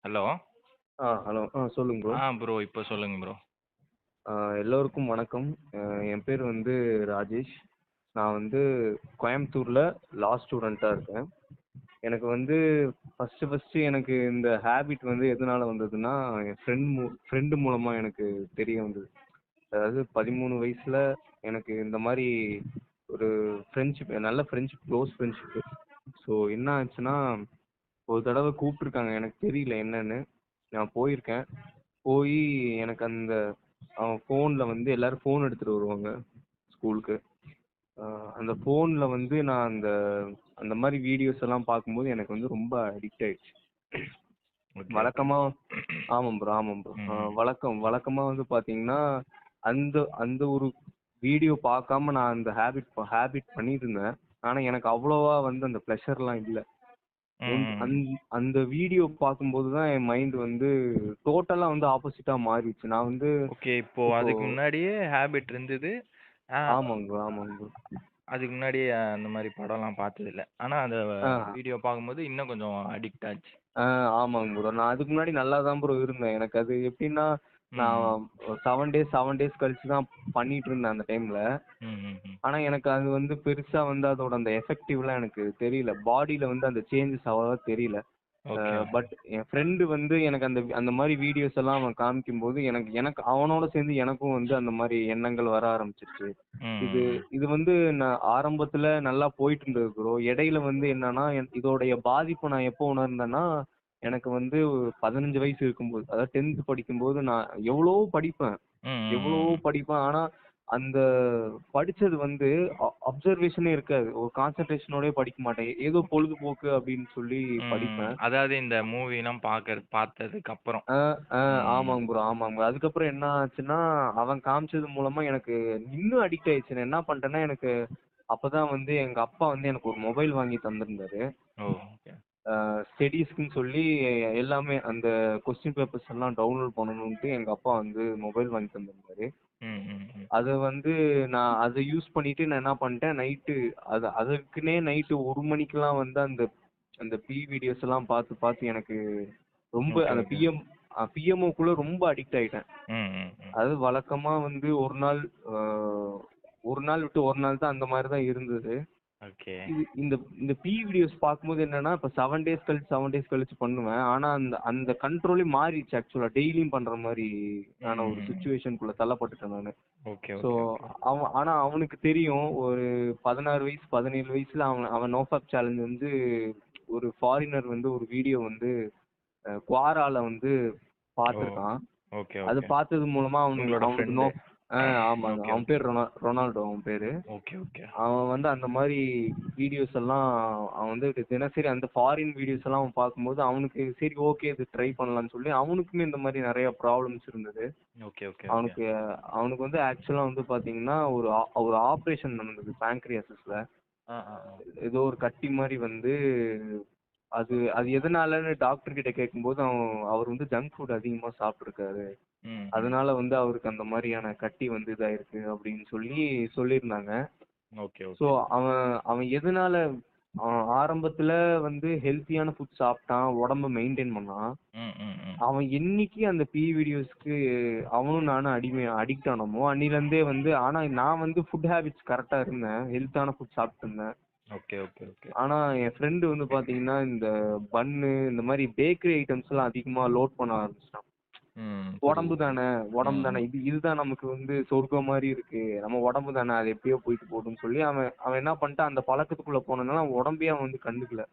Hello ஆ hello ஆ சொல்லுங்க bro ஆ bro இப்போ சொல்லுங்க ப்ரோ எல்லோருக்கும் வணக்கம் என் பேர் வந்து ராஜேஷ் நான் வந்து கோயம்புத்தூரில் லா ஸ்டூடெண்ட்டாக இருக்கேன் எனக்கு வந்து ஃபஸ்ட்டு ஃபஸ்ட்டு எனக்கு இந்த ஹேபிட் வந்து எதனால் வந்ததுன்னா என் ஃப்ரெண்ட் மூ ஃப்ரெண்டு மூலமாக எனக்கு தெரிய வந்தது அதாவது பதிமூணு வயசில் எனக்கு இந்த மாதிரி ஒரு ஃப்ரெண்ட்ஷிப் நல்ல ஃப்ரெண்ட்ஷிப் க்ளோஸ் ஃப்ரெண்ட்ஷிப்பு ஸோ என்ன ஆச்சுன்னா ஒரு தடவை கூப்பிட்ருக்காங்க எனக்கு தெரியல என்னன்னு நான் போயிருக்கேன் போய் எனக்கு அந்த அவன் ஃபோனில் வந்து எல்லோரும் ஃபோன் எடுத்துகிட்டு வருவாங்க ஸ்கூலுக்கு அந்த ஃபோனில் வந்து நான் அந்த அந்த மாதிரி வீடியோஸ் எல்லாம் பார்க்கும்போது எனக்கு வந்து ரொம்ப அடிக்ட் ஆயிடுச்சு வழக்கமாக ஆமாம் ப்ரோ ஆமாம் ப்ரோ வழக்கம் வழக்கமாக வந்து பார்த்தீங்கன்னா அந்த அந்த ஒரு வீடியோ பார்க்காம நான் அந்த ஹேபிட் ஹேபிட் பண்ணிட்டு இருந்தேன் ஆனால் எனக்கு அவ்வளோவா வந்து அந்த ப்ளஷர்லாம் இல்லை அந்த வீடியோ பார்க்கும்போது தான் என் மைண்ட் வந்து டோட்டலா வந்து ஆப்போசிட்டா மாறிடுச்சு நான் வந்து ஓகே இப்போ அதுக்கு முன்னாடியே ஹேபிட் இருந்தது ஆமாங்க ப்ரோ ஆமாங்க ப்ரோ அதுக்கு முன்னாடியே அந்த மாதிரி படம்லாம் பார்த்தது இல்ல ஆனா அந்த வீடியோ பார்க்கும்போது இன்னும் கொஞ்சம் அடிக்ட் ஆச்சு ஆமாங்க ப்ரோ நான் அதுக்கு முன்னாடி நல்லா தான் ப்ரோ இருந்தேன் எனக்கு அது எப்படின்னா நான் செவன் டேஸ் செவன் டேஸ் கழிச்சு தான் பண்ணிட்டு இருந்தேன் அந்த டைம்ல ஆனா எனக்கு அது வந்து பெருசா வந்து அதோட அந்த எஃபெக்டிவ்லாம் எனக்கு தெரியல பாடியில வந்து அந்த சேஞ்சஸ் அவ்வளவா தெரியல பட் என் ஃப்ரெண்டு வந்து எனக்கு அந்த அந்த மாதிரி வீடியோஸ் எல்லாம் அவன் காமிக்கும் போது எனக்கு எனக்கு அவனோட சேர்ந்து எனக்கும் வந்து அந்த மாதிரி எண்ணங்கள் வர ஆரம்பிச்சிருச்சு இது இது வந்து நான் ஆரம்பத்துல நல்லா போயிட்டு இருந்தது ப்ரோ இடையில வந்து என்னன்னா இதோடைய பாதிப்பு நான் எப்போ உணர்ந்தேன்னா எனக்கு வந்து பதினஞ்சு வயசு இருக்கும்போது அதாவது டென்த் படிக்கும்போது நான் எவ்வளவோ படிப்பேன் எவ்வளவோ படிப்பேன் ஆனா அந்த படிச்சது வந்து அப்சர்வேஷனே இருக்காது ஒரு கான்சென்ட்ரேஷனோட படிக்க மாட்டேன் ஏதோ பொழுதுபோக்கு அப்படின்னு சொல்லி படிப்பேன் அதாவது இந்த மூவி எல்லாம் பாக்குறது பார்த்ததுக்கு அப்புறம் ஆமாங்க ப்ரோ ஆமாங்க ப்ரோ அதுக்கப்புறம் என்ன ஆச்சுன்னா அவன் காமிச்சது மூலமா எனக்கு இன்னும் அடிக்ட் ஆயிடுச்சு நான் என்ன பண்ணிட்டேன்னா எனக்கு அப்பதான் வந்து எங்க அப்பா வந்து எனக்கு ஒரு மொபைல் வாங்கி தந்திருந்தாரு ஸ்டடீஸ்க்குன்னு சொல்லி எல்லாமே அந்த கொஸ்டின் பேப்பர்ஸ் எல்லாம் டவுன்லோட் பண்ணணும்ட்டு எங்க அப்பா வந்து மொபைல் வாங்கி தந்திருந்தாரு அதை வந்து நான் அதை யூஸ் பண்ணிட்டு நான் என்ன பண்ணிட்டேன் நைட்டு அது அதுக்குன்னே நைட்டு ஒரு மணிக்கெல்லாம் வந்து அந்த அந்த பி வீடியோஸ் எல்லாம் பார்த்து பார்த்து எனக்கு ரொம்ப அந்த பிஎம் பிஎம்ஓக்குள்ள ரொம்ப அடிக்ட் ஆயிட்டேன் அது வழக்கமா வந்து ஒரு நாள் ஒரு நாள் விட்டு ஒரு நாள் தான் அந்த மாதிரி தான் இருந்தது இந்த இந்த பி வீடியோஸ் பார்க்கும்போது என்னன்னா இப்ப செவன் டேஸ் கழிச்சு செவன் டேஸ் கழிச்சு பண்ணுவேன் ஆனா அந்த அந்த கண்ட்ரோலே மாறிடுச்சு ஆக்சுவலா டெய்லியும் பண்ற மாதிரி நான் ஒரு சுச்சுவேஷனுக்குள்ள தள்ளப்பட்டுட்டேன் நானு ஸோ அவன் ஆனா அவனுக்கு தெரியும் ஒரு பதினாறு வயசு பதினேழு வயசுல அவன் அவன் நோஃபாப் சேலஞ்ச் வந்து ஒரு ஃபாரினர் வந்து ஒரு வீடியோ வந்து குவாரால வந்து பார்த்துருக்கான் அது பார்த்தது மூலமா அவனுக்கு அவனுக்கு நோ ஆமாங்க அவன் பேர் ரொனால்டோ அவன் பேரு ஓகே ஓகே அவன் வந்து அந்த மாதிரி வீடியோஸ் எல்லாம் அவன் வந்து தினசரி அந்த ஃபாரின் வீடியோஸ் எல்லாம் அவன் பார்க்கும்போது அவனுக்கு சரி ஓகே இது ட்ரை பண்ணலாம்னு சொல்லி அவனுக்குமே இந்த மாதிரி நிறைய ப்ராப்ளம்ஸ் இருந்தது ஓகே ஓகே அவனுக்கு அவனுக்கு வந்து ஆக்சுவலா வந்து பாத்தீங்கன்னா ஒரு ஒரு ஆப்ரேஷன் நடந்தது பேங்க்ரியாசிஸ்ல ஏதோ ஒரு கட்டி மாதிரி வந்து அது அது எதனாலன்னு டாக்டர் கிட்ட கேட்கும்போது அவன் அவர் வந்து ஜங்க் ஃபுட் அதிகமா சாப்பிட்டுருக்காரு அதனால வந்து அவருக்கு அந்த மாதிரியான கட்டி வந்து இதாயிருக்கு அப்படின்னு சொல்லி சொல்லியிருந்தாங்க ஓகே ஸோ அவன் அவன் எதனால ஆரம்பத்துல வந்து ஹெல்த்தியான ஃபுட் சாப்பிட்டான் உடம்ப மெயின்டைன் பண்ணான் அவன் என்னைக்கு அந்த பி வீடியோஸ்க்கு அவனும் நானும் அடிமை அடிக்ட் ஆனோமோ அன்னிலேருந்தே வந்து ஆனா நான் வந்து ஃபுட் ஹேபிட்ஸ் கரெக்டா இருந்தேன் ஹெல்த்தான ஃபுட் சாப்பிட்டு இருந்தேன் ஓகே ஓகே ஓகே ஆனா என் ஃப்ரெண்டு வந்து பாத்தீங்கன்னா இந்த பன்னு இந்த மாதிரி பேக்கரி ஐட்டம்ஸ் எல்லாம் அதிகமா லோட் பண்ண ஆரம்பிச்சிட்டான் உடம்பு தானே உடம்பு தானே இது இதுதான் நமக்கு வந்து சொர்க்கம் மாதிரி இருக்கு நம்ம உடம்பு தானே அது எப்படியோ போயிட்டு போகுதுன்னு சொல்லி அவன் அவன் என்ன பண்ணிட்டான் அந்த பழக்கத்துக்குள்ள போனதுனால அவன் உடம்பே அவன் வந்து கண்டுக்கல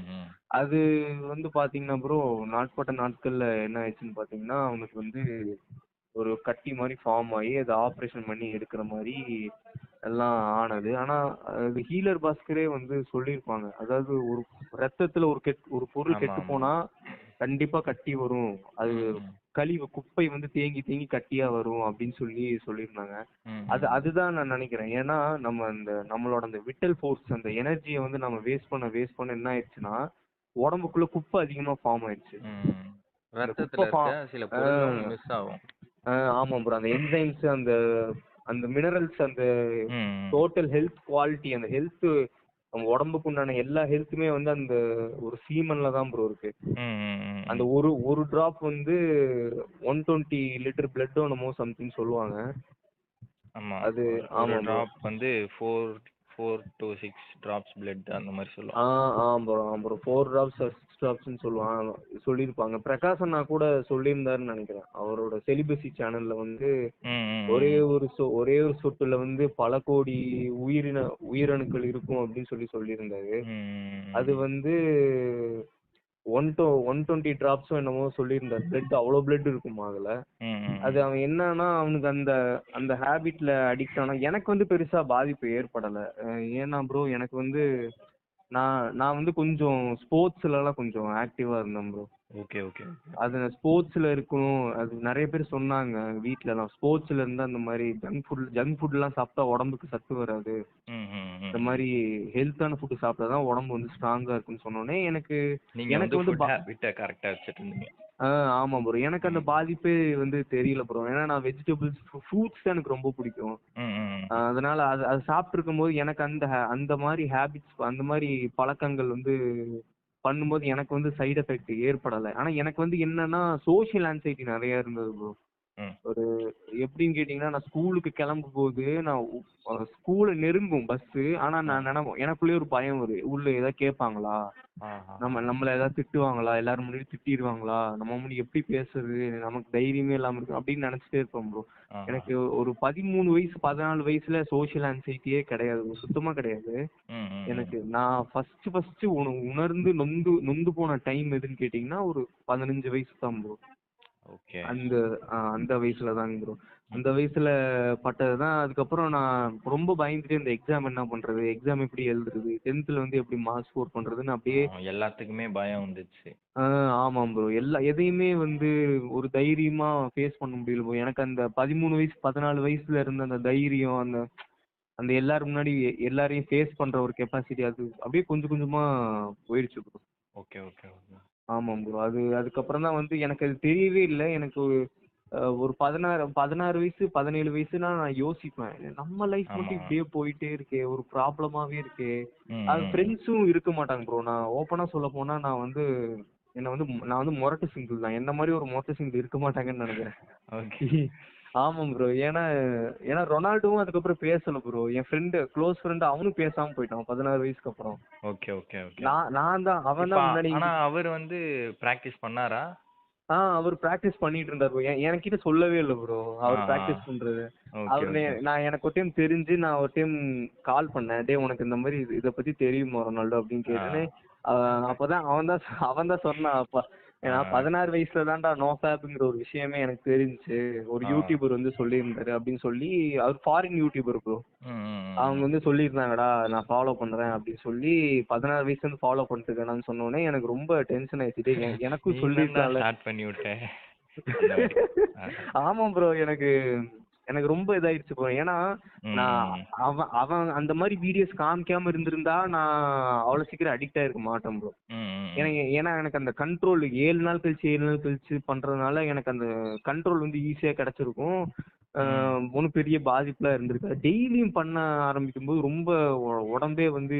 அது வந்து பாத்தீங்கன்னா ப்ரோ நாட்பட்ட நாட்கள்ல என்ன ஆயிடுச்சுன்னு பாத்தீங்கன்னா அவனுக்கு வந்து ஒரு கட்டி மாதிரி ஃபார்ம் ஆகி அதை ஆப்ரேஷன் பண்ணி எடுக்கிற மாதிரி எல்லாம் ஆனது ஆனா அது ஹீலர் பாஸ்கரே வந்து சொல்லியிருப்பாங்க அதாவது ஒரு ரத்தத்துல ஒரு கெட் ஒரு பொருள் கெட்டு போனா கண்டிப்பா கட்டி வரும் அது கழிவு குப்பை வந்து தேங்கி தேங்கி கட்டியா வரும் அப்படின்னு சொல்லி சொல்லியிருந்தாங்க அது அதுதான் நான் நினைக்கிறேன் ஏன்னா நம்ம அந்த நம்மளோட அந்த விட்டல் ஃபோர்ஸ் அந்த எனர்ஜியை வந்து நம்ம வேஸ்ட் பண்ண வேஸ்ட் பண்ண என்ன ஆயிடுச்சுன்னா உடம்புக்குள்ள குப்பை அதிகமா ஃபார்ம் ஆயிடுச்சு மிஸ் ஆகும் ஆமா ப்ரோ அந்த என்சைம்ஸ் அந்த அந்த மினரல்ஸ் அந்த டோட்டல் ஹெல்த் குவாலிட்டி அந்த ஹெல்த் நம்ம உடம்புக்கு உண்டான எல்லா ஹெல்த்துமே வந்து அந்த ஒரு சீமன்ல தான் ப்ரோ இருக்கு ம், ம், ம். அந்த ஒரு ஒரு டிராப் வந்து ஒன் டுவெண்ட்டி லிட்டர் பிளட் என்னமோ சம்திங் சொல்லுவாங்க ஆமா அது ஒரு ஆமா bro. டிராப் வந்து four four to six drops blood அந்த மாதிரி ஆ சொல்லுவாங்க ஆ ப்ரோ ஆ ப்ரோ ஃபோர் டிராப்ஸ் சிக்ஸ் டிராப்ஸ்னு சொல்லுவாங்க சொல்லியிருப்பாங்க பிரகாஷ் அண்ணா கூட சொல்லியிருந்தாருன்னு நினைக்கிறேன் அவரோட செலிபசி சேனல்ல வந்து ம், ம், ஒரே ம். ஒரு சொ ஒரே ஒரு சொட்டுல வந்து பல கோடி உயிரின உயிரணுக்கள் இருக்கும் அப்படின்னு சொல்லி சொல்லியிருந்தாரு ம், ம், ம். அது வந்து ஒன் டூ ஒன் டுவெண்ட்டி டிராப்ஸும் என்னமோ சொல்லியிருந்தார் பிளட் அவ்வளோ பிளட் இருக்குமா அதுல ம், ம், அது அவன் என்னன்னா அவனுக்கு அந்த அந்த ஹேபிட்ல அடிக்ட் ஆனா எனக்கு வந்து பெருசா பாதிப்பு ஏற்படல அஹ் ஏன்னா ப்ரோ எனக்கு வந்து நான் நான் வந்து கொஞ்சம் ஸ்போர்ட்ஸ்ல எல்லாம் கொஞ்சம் ஆக்டிவா இருந்தேன் ப்ரோ ஓகே ஓகே அது ஸ்போர்ட்ஸ்ல இருக்கணும் அது நிறைய பேர் சொன்னாங்க வீட்ல எல்லாம் ஸ்போர்ட்ஸ்ல இருந்து அந்த மாதிரி ஜங்க் ஃபுட் ஜங்க் ஃபுட் எல்லாம் சாப்பிட்டா உடம்புக்கு சத்து வராது ம், ம், ம். இந்த மாதிரி ஹெல்த்தான ஃபுட் சாப்பிட்டா தான் உடம்பு வந்து ஸ்ட்ராங்கா இருக்குன்னு சொன்னோடனே எனக்கு நீங்க எனக்கு வந்து வந்து ஃபுட் பா- ஹேபிட்ட கரெக்டா வச்சிட்டு இருந்தீங்க ஆ ஆமா ப்ரோ எனக்கு அந்த பாதிப்பே வந்து தெரியல ப்ரோ ஏன்னா நான் வெஜிடபிள்ஸ் ஃப்ரூட்ஸ் தான் எனக்கு ரொம்ப பிடிக்கும் ம், ம், ம். ஆஹ் அதனால அது அது சாப்பிட்டு இருக்கும்போது எனக்கு அந்த ha- அந்த மாதிரி ஹேபிட்ஸ் அந்த மாதிரி பழக்கங்கள் வந்து பண்ணும்போது எனக்கு வந்து சைடு எஃபெக்ட் ஏற்படலை ஆனா எனக்கு வந்து என்னன்னா சோஷியல் ஆன்சைட்டி நிறைய இருந்தது ப்ரோ ம். ஒரு எப்படின்னு கேட்டிங்கன்னா நான் ஸ்கூலுக்கு கிளம்பும் போது நான் ஸ்கூலை நெருங்கும் பஸ் ஆனா நான் நினைப்போம் எனக்குள்ளேயே ஒரு பயம் வரும் உள்ள ஏதாவது கேட்பாங்களா ஆஹா. நம்ம நம்மள ஏதாவது திட்டுவாங்களா எல்லாரும் முன்னாடி திட்டிடுவாங்களா நம்ம முன்னாடி எப்படி பேசுறது நமக்கு தைரியமே இல்லாம இருக்கு அப்படின்னு நினைச்சிட்டே இருப்போம் ப்ரோ ஆஹா. எனக்கு ஒரு பதிமூணு வயசு பதினாலு வயசுல சோஷியல் ஆன்சைட்டியே கிடையாது bro. சுத்தமா கிடையாது ம், ம், ம். எனக்கு நான் ஃபர்ஸ்ட் ஃபர்ஸ்ட் உணர்ந்து நொந்து நொந்து போன டைம் எதுன்னு கேட்டிங்கன்னா ஒரு பதினஞ்சு வயசு தான் ப்ரோ ஓகே அந்த ஆஹ் அந்த வயசுல தாங்க ப்ரோ அந்த வயசுல பட்டதுதான் அதுக்கப்புறம் நான் ரொம்ப பயந்துட்டு இந்த எக்ஸாம் என்ன பண்றது எக்ஸாம் எப்படி எழுதுறது டென்த்ல வந்து எப்படி மார்க் ஸ்கோர் பண்றதுன்னு அப்படியே ஆ, எல்லாத்துக்குமே பயம் வந்துச்சு ஆஹ் ஆமாம் ப்ரோ எல்லா எதையுமே வந்து ஒரு தைரியமா ஃபேஸ் பண்ண முடியல ப்ரோ எனக்கு அந்த பதிமூணு வயசு பதினாலு வயசுல இருந்த அந்த தைரியம் அந்த அந்த எல்லாரும் முன்னாடி எல்லாரையும் ஃபேஸ் பண்ற ஒரு கெப்பாசிட்டி அது அப்படியே கொஞ்சம் கொஞ்சமா போயிடுச்சு ப்ரோ ஓகே ஓகே ஓகே ஆமாம் ப்ரோ அது அதுக்கப்புறம் தான் வந்து எனக்கு அது தெரியவே இல்லை எனக்கு ஒரு அஹ், ஒரு பதினாறு பதினாறு வயசு பதினேழு வயசுனா நான் யோசிப்பேன் நம்ம லைஃப் மட்டும் ஆமா. இப்படியே போயிட்டே இருக்கே ஒரு ப்ராப்ளமாவே இருக்கே ம், அது ம். ஃப்ரெண்ட்ஸும் இருக்க மாட்டாங்க ப்ரோ நான் ஓப்பனா சொல்ல போனா நான் வந்து என்ன வந்து நான் வந்து முரட்டு சிங்கிள் தான் என்ன மாதிரி ஒரு முரட்டு சிங்கிள் இருக்க மாட்டாங்கன்னு நினைக்கிறேன் ஓகே ஆமாம் ப்ரோ ஏன்னா ஏன்னா ரொனால்டோவும் அதுக்கப்புறம் பேசல ப்ரோ என் ஃப்ரெண்டு க்ளோஸ் ஃப்ரெண்டு அவனும் பேசாம போயிட்டான் பதினாறு வயசுக்கு அப்புறம் ஓகே ஓகே ஓகே நான் நான் தான் அவன் இப்ப தான் முன்னாடி ஆனா அவர் வந்து பிராக்டிஸ் பண்ணாரா ஆ அவர் பிராக்டிஸ் பண்ணிட்டு இருந்தார் ப்ரோ என்கிட்ட சொல்லவே இல்லை ப்ரோ அவர் ஆ, ஆ. பிராக்டிஸ் பண்றது ஓகே அவர் ஓகே நே- நான் எனக்கு ஒரு டைம் தெரிஞ்சு நான் ஒரு டைம் கால் பண்ணேன் டேய் உனக்கு இந்த மாதிரி இது- இத பத்தி தெரியுமா ரொனால்டோ அப்படின்னு கேட்டேன்னு அவன் அப்பதான் அவன் தான் அவன் தான் சொன்னான் அப்ப ஏன்னா ஆ. பதினாறு வயசுல தான்டா நோ ஃபேப்ங்கிற ஒரு விஷயமே எனக்கு தெரிஞ்சுச்சு ஒரு ஆ. யூடியூபர் வந்து சொல்லியிருந்தாரு அப்படின்னு சொல்லி அவர் ஃபாரின் யூடியூபர் ப்ரோ ம், ம், ம். அவங்க வந்து சொல்லியிருந்தாங்கடா நான் ஃபாலோ பண்றேன் அப்படின்னு சொல்லி பதினாறு வயசுல இருந்து ஃபாலோ பண்ணிட்டு இருக்கேன்னு சொன்ன உடனே எனக்கு ரொம்ப டென்ஷன் ஆயிடுச்சு டேய், எ- எனக்கும் நீ சொல்லியிருந்தால ஸ்டார்ட் பண்ணி விட்ட அந்த மாதிரி. ஆ. ஆமா ப்ரோ எனக்கு எனக்கு ரொம்ப இதாயிடுச்சு ப்ரோ ஏன்னா ம், நான் ம். அவன் அவன் அந்த மாதிரி வீடியோஸ் காமிக்காம இருந்திருந்தா நான் அவ்வளவு சீக்கிரம் அடிக்ட் ஆயிருக்க மாட்டேன் ப்ரோ ம், ம், ம். எனக்கு ஏன்னா எனக்கு அந்த கண்ட்ரோல் ஏழு நாள் கழிச்சு ஏழு நாள் கழிச்சு பண்றதுனால எனக்கு அந்த கண்ட்ரோல் வந்து ஈஸியா கிடைச்சிருக்கும் ஒன்றும் பெரிய பாதிப்புலாம் இருந்திருக்காது டெய்லியும் பண்ண ஆரம்பிக்கும் போது ரொம்ப உ- உடம்பே வந்து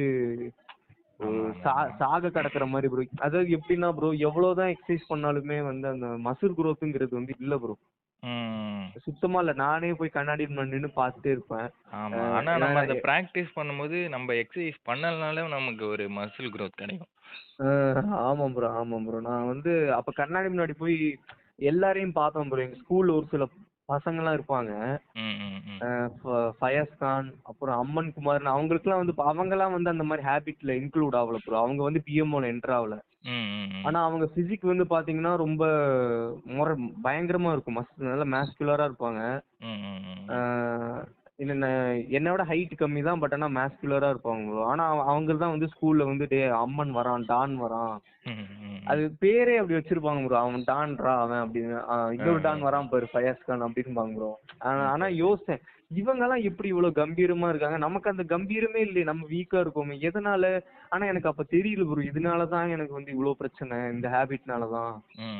ஒரு ஆமா, சா ஆமா. சாக கிடக்குற மாதிரி ப்ரோ அதாவது எப்படின்னா ப்ரோ எவ்வளவுதான் எக்ஸசைஸ் பண்ணாலுமே வந்து அந்த மசில் குரோத்துங்கிறது வந்து இல்ல ப்ரோ ம். சுத்தமா இல்ல நானே போய் கண்ணாடி முன்னாடி நின்னு பார்த்துட்டே இருப்பேன் ஆமா அஹ் ஆனா நம்ம ஏன்னா அந்த பிராக்டிஸ் பண்ணும்போது நம்ம எக்ஸசைஸ் பண்ணலனாலே நமக்கு ஒரு மசில் growth கிடைக்கும் அஹ் ஆமாம் ப்ரோ ஆமாம் ப்ரோ நான் வந்து அப்ப கண்ணாடி முன்னாடி போய் எல்லாரையும் பார்த்தேன் ப்ரோ எங்க ஸ்கூல்ல ஒரு சில பசங்கலாம் இருப்பாங்க ம், ம், ம். அஹ் ஃப- ஃபயஸ் கான் அப்புறம் அம்மன் குமார்னு அவங்களுக்குலாம் வந்து ப- அவங்கலாம் வந்து அந்த மாதிரி ஹேபிட்ல இன்க்ளூட் ஆகல ப்ரோ அவங்க வந்து பிஎம்ஓல என்டர் ஆகல ம், ம், ம். ஆனா அவங்க பிசிக் வந்து பாத்தீங்கன்னா ரொம்ப முறை பயங்கரமா இருக்கும் மஸ் நல்லா மேஸ்குலரா இருப்பாங்க ம், ம், ம். ஆஹ் என்ன என்னோட ஹைட் கம்மி தான் பட் ஆனா மேஸ்குலரா இருப்பாங்க bro. ஆனா அவங்க தான் வந்து ஸ்கூல்ல வந்து டே அம்மன் வரான் டான் வரான் ம், ம், ம். அது பேரே அப்படி வச்சிருப்பாங்க ப்ரோ அவன் டான்ரா அவன் அப்படின்னு ஆஹ் இன்னொரு ஆ, டான் வரான் பாரு ஃபயஸ் கான் அப்படின்பாங்க ப்ரோ ஆனா யோசிச்சேன் இவங்க எல்லாம் எப்படி இவ்வளவு கம்பீரமா இருக்காங்க நமக்கு அந்த கம்பீரமே இல்லையே நம்ம வீக்கா இருக்கோமே எதனால ஆனா எனக்கு அப்ப தெரியல ப்ரோ இதனால தான் எனக்கு வந்து இவ்வளவு பிரச்சனை இந்த ஹேபிட்னால தான் ம், ம், ம்.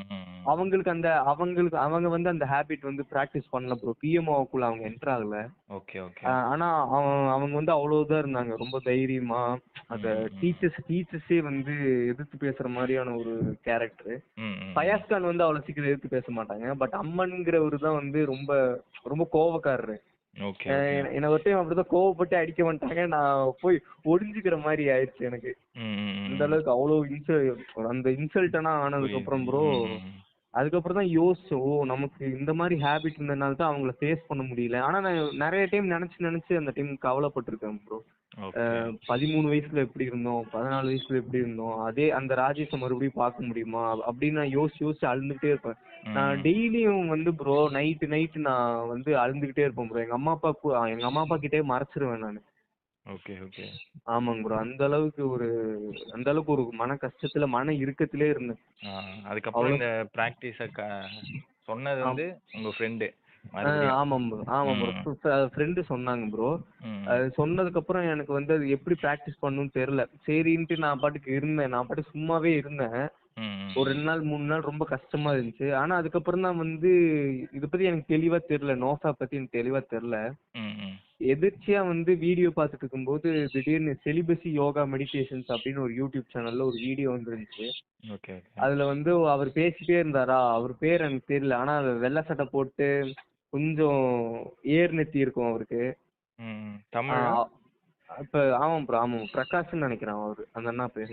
அவங்களுக்கு அந்த அவங்களுக்கு அவங்க வந்து அந்த ஹேபிட் வந்து பிராக்டிஸ் பண்ணல ப்ரோ பிஎம்ஓக்குள்ள அவங்க என்டர் ஆகல ஓகே ஓகே ஆஹ் ஆனா அவன் அவங்க வந்து அவ்வளவுதான் இருந்தாங்க ரொம்ப தைரியமா அந்த ம், ம். டீச்சர்ஸ் டீச்சர்ஸே வந்து எதிர்த்து பேசுற மாதிரியான ஒரு கேரக்டர் ம் ம் ஃபயாஸ் கான் வந்து அவ்வளவு சீக்கிரம் எதிர்த்து பேச மாட்டாங்க பட் அம்மன்ங்கிறவர் தான் வந்து ரொம்ப ரொம்ப கோவக்காரரு ஓகே அஹ் என்ன- என்ன ஒரு டைம் அப்படிதான் கோவப்பட்டு அடிக்க வந்துட்டாங்க நான் போய் ஒளிஞ்சுக்கிற மாதிரி ஆயிடுச்சு எனக்கு ம் ம் ம் இந்த அளவுக்கு அவ்வளவு இன்சல் அந்த இன்சல்ட்டனா ஆனதுக்கு அப்புறம் ப்ரோ ம், ம், ம். அதுக்கப்புறம் தான் யோசிச்சோம் ஓ நமக்கு இந்த மாதிரி ஹேபிட் இருந்ததுனால தான் அவங்கள ஃபேஸ் பண்ண முடியல ஆனா நான் நிறைய டைம் நினைச்சு நினைச்சு அந்த டைம் கவலைப்பட்டிருக்கேன் ப்ரோ ஓகே பதிமூணு வயசுல எப்படி இருந்தோம் பதினாலு வயசுல எப்படி இருந்தோம் அதே அந்த ராஜேஷை மறுபடியும் பார்க்க முடியுமா அப்படின்னு நான் யோசிச்சு யோசிச்சு அழுந்துகிட்டே இருப்பேன் நான் டெய்லியும் வந்து ப்ரோ நைட்டு நைட்டு நான் வந்து அழுந்துகிட்டே இருப்பேன் ப்ரோ எங்க அம்மா அப்பா கு- எங்க அம்மா அப்பா கிட்டே மறைச்சிருவேன் நான் ஓகே ஓகே ஆமாங்க ப்ரோ அந்த அளவுக்கு ஒரு அந்த அளவுக்கு ஒரு மன கஷ்டத்துல மன இறுக்கத்திலே இருந்தேன் ஆ, அதுக்கப்புறம் இந்த ப்ராக்டிஸ சொன்னது வந்து உங்க ஃப்ரெண்டு மறுபடியும் ஆமாம் ப்ரோ ஆமாம் ப்ரோ ஃப்ரெண்டு சொன்னாங்க ப்ரோ ம், அது சொன்னதுக்கு அப்புறம் எனக்கு வந்து அது எப்படி ப்ராக்டிஸ் பண்ணணும்னு தெரியல சரின்ட்டு நான் பாட்டுக்கு இருந்தேன் நான் பாட்டுக்கு சும்மாவே இருந்தேன் ம், ம். ஒரு ரெண்டு நாள் மூணு நாள் ரொம்ப கஷ்டமா இருந்துச்சு ஆனா அதுக்கப்புறம் தான் வந்து இத பத்தி எனக்கு தெளிவா தெரியல நோஃபா பத்தி எனக்கு தெளிவா தெரியல ம், ம். எதிர்ச்சியா வந்து வீடியோ பார்த்துட்டு இருக்கும்போது திடீர்னு செலிபசி யோகா மெடிடேஷன்ஸ் அப்படின்னு ஒரு யூடியூப் சேனல்ல ஒரு வீடியோ வந்துருந்துச்சு ஓகே ஓகே அதுல வந்து அவர் பேசிட்டே இருந்தாரா அவர் பேர் எனக்கு தெரியல ஆனா அது வெள்ளை சட்டை போட்டு கொஞ்சம் ஏர் நெத்தி இருக்கும் அவருக்கு ம், ம். தமிழா ஆஹ் இப்ப ஆமாம் ப்ரோ ஆமாம் பிரகாஷ்னு நினைக்கிறேன் அவரு அந்த அண்ணா பேரு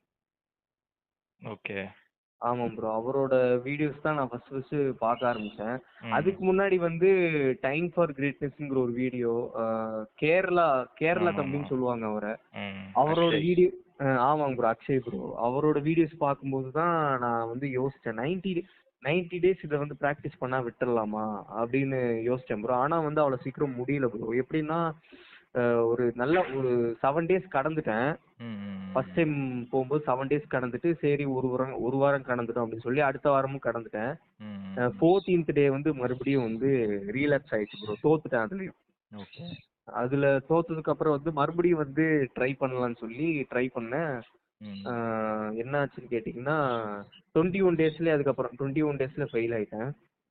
ஓகே ஆமாம் ப்ரோ அவரோட வீடியோஸ் தான் நான் ஃபர்ஸ்ட் ஃபர்ஸ்ட் பார்க்க ஆரம்பிச்சேன் ம். அதுக்கு முன்னாடி வந்து டைம் ஃபார் கிரேட்னஸ்ங்கிற ஒரு வீடியோ கேரளா கேரளா ஆமா, தம்பின்னு ஆமா. சொல்லுவாங்க அவரை ம். அவரோட அக்ஷய். வீடியோ ஆமாங்க ப்ரோ அக்ஷய் ப்ரோ அவரோட வீடியோஸ் பார்க்கும்போது தான் நான் வந்து யோசிச்சேன் நைன்டி நைன்டி டேஸ் இதை வந்து ப்ராக்டிஸ் பண்ணா விட்டுறலாமா அப்படின்னு யோசிச்சேன் ப்ரோ ஆனா வந்து அவ்வளோ சீக்கிரம் முடியல ப்ரோ எப்படின்னா அஹ், ஒரு நல்ல ஒரு செவன் டேஸ் கடந்துட்டேன் ம், ம், ம். ஃபர்ஸ்ட் டைம் போகும்போது செவன் டேஸ் கடந்துட்டு சரி ஒரு வாரம் ஒரு வாரம் கடந்துட்டோம் அப்படின்னு சொல்லி அடுத்த வாரமும் கடந்துட்டேன் ம், ம். ஃபோர்டீன்த் டே வந்து மறுபடியும் வந்து ரீலாக்ஸ் ஆயிடுச்சு ப்ரோ தோத்துட்டேன் அதுலயும் ஓகே அதுல தோத்ததுக்கு அப்புறம் வந்து மறுபடியும் வந்து ட்ரை பண்ணலாம்னு சொல்லி ட்ரை பண்ணேன் ம். ஆஹ் என்ன ஆச்சுன்னு கேட்டிங்கன்னா டுவெண்ட்டி ஒன் டேஸ்லேயே அதுக்கப்புறம் டுவெண்ட்டி ஒன் டேஸில் ஃபெயில் ஆயிட்டேன்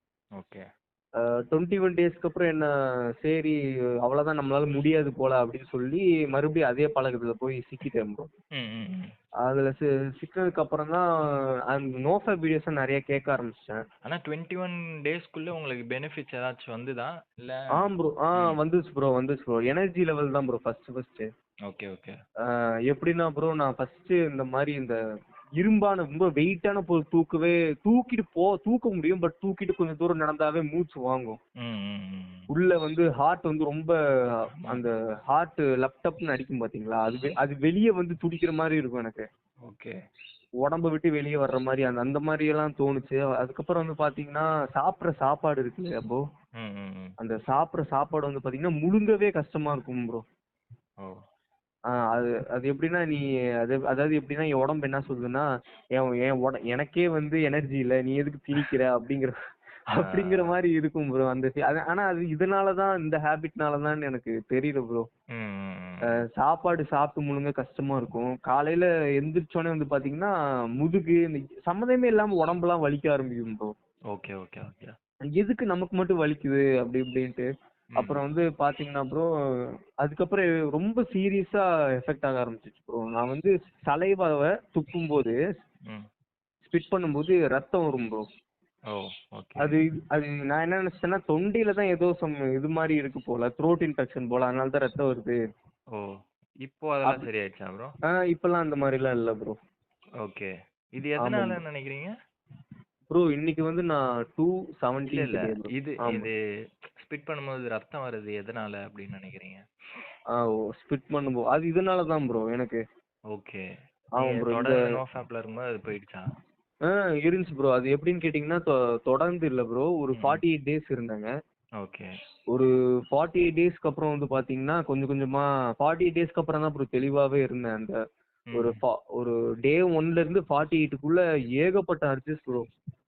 ஓகே டுவெண்ட்டி ஒன் டேஸ்க்கு அப்புறம் என்ன சரி அவ்வளோதான் நம்மளால முடியாது போல அப்படின்னு சொல்லி மறுபடியும் அதே பழக்கத்துல போய் சிக்கிட்டேன் ப்ரோ ம், ம், ம். அதில் சி சிக்கினதுக்கு அப்புறம் தான் அந்த நோஃபா வீடியோஸை நிறைய கேட்க ஆரம்பிச்சிட்டேன் ஆனா டுவெண்ட்டி ஒன் டேஸ்க்குள்ள உங்களுக்கு பெனிஃபிட்ஸ் ஏதாச்சும் வந்துதா இல்ல ஆ ப்ரோ ஆ வந்துச்சு ப்ரோ வந்துச்சு ப்ரோ எனர்ஜி லெவல் தான் bro first first okay okay எப்படின்னா ப்ரோ நான் ஃபர்ஸ்ட் இந்த மாதிரி இந்த இரும்பான ரொம்ப வெயிட்டான பொருள் தூக்கவே தூக்கிட்டு போ தூக்க முடியும் பட் தூக்கிட்டு கொஞ்சம் தூரம் நடந்தாவே மூச்சு வாங்கும் ம், ம், ம். உள்ள வந்து ஹார்ட் வந்து ரொம்ப அந்த ஹார்ட் லப்டப்னு அடிக்கும் பாத்தீங்களா அது வெ- அது வெளியே வந்து துடிக்கிற மாதிரி இருக்கும் எனக்கு ஓகே உடம்ப விட்டு வெளியே வர்ற மாதிரி அந்த அந்த மாதிரி எல்லாம் தோணுச்சு அதுக்கப்புறம் வந்து பாத்தீங்கன்னா சாப்பிட்ற சாப்பாடு இருக்குல்ல அப்போ ம், ம், ம். அந்த சாப்பிட்ற சாப்பாடு வந்து பாத்தீங்கன்னா முழுங்கவே கஷ்டமா இருக்கும் ப்ரோ ஓ அது அது எப்படின்னா நீ அது அதாவது எப்படின்னா என் உடம்பு என்ன சொல்லுதுன்னா என் என் உட எனக்கே வந்து எனர்ஜி இல்லை நீ எதுக்கு திணிக்கிற அப்படிங்கிற அப்படிங்கிற மாதிரி இருக்கும் ப்ரோ அந்த fe- அது- ஆனா அது இதனால தான் இந்த ஹேபிட்னால தான் எனக்கு தெரியல ப்ரோ ம், ம், ம். சாப்பாடு சாப்பிட்டு முழுங்க கஷ்டமா இருக்கும் காலையில எந்திரிச்சோடனே வந்து பாத்தீங்கன்னா முதுகு இந்த சம்மந்தமே இல்லாம உடம்பெல்லாம் வலிக்க ஆரம்பிக்கும் ப்ரோ ஓகே ஓகே ஓகே எதுக்கு நமக்கு மட்டும் வலிக்குது அப்படி இப்படின்ட்டு அப்புறம் வந்து பாத்தீங்கன்னா ப்ரோ அதுக்கப்புறம் ரொம்ப சீரியஸா எஃபெக்ட் ஆக ஆரம்பிச்சிச்சு ப்ரோ நான் வந்து சலைவாவை துப்பும் போது ம் ஸ்பிட் பண்ணும்போது ரத்தம் வரும் ப்ரோ ஓ ஓகே அது இது- அது நான் என்ன நினைச்சேன்னா தொண்டையில தான் ஏதோ சம் இது மாதிரி இருக்கு போல த்ரோட் இன்ஃபெக்ஷன் போல அதனால தான் ரத்தம் வருது ஓ இப்போ அதெல்லாம் சரியாயிடுச்சா ப்ரோ ஆஹ் இப்பெல்லாம் அந்த மாதிரிலாம் இல்லை ப்ரோ ஓகே இது எதனால நினைக்கிறீங்க ப்ரோ இன்னைக்கு வந்து நான் டூ இல்ல செவன்டி இல்ல இது இது ஸ்பிட் பண்ணும்போது ரத்தம் வருது எதனால அப்படின்னு நினைக்கிறீங்க ஸ்பிட் பண்ணும்போது அது இதனால தான் ப்ரோ எனக்கு ஓகே ஆமா bro, தொடர்ந்து இந்த- நோ ஃபேப்ல இருக்கும்போது அது போயிடுச்சா ஆ இருந்துச்சு ப்ரோ அது எப்படின்னு கேட்டிங்கன்னா தொ- தொடர்ந்து இல்லை ப்ரோ ஒரு ஃபார்ட்டி எயிட் டேஸ் இருந்தாங்க ஓகே ஒரு ஃபார்ட்டி எயிட் டேஸ்க்கு அப்புறம் வந்து பாத்தீங்கன்னா கொஞ்சம் கொஞ்சமா ஃபார்ட்டி எயிட் டேஸ்க்கு அப்புறம் தான் ப்ரோ தெளிவாவே இருந்தேன் அந்த ஒரு fa- ஒரு டே ஒன்ல இருந்து ஃபார்ட்டி எயிட்டுக்குள்ள ஏகப்பட்ட அர்ஜஸ் ப்ரோ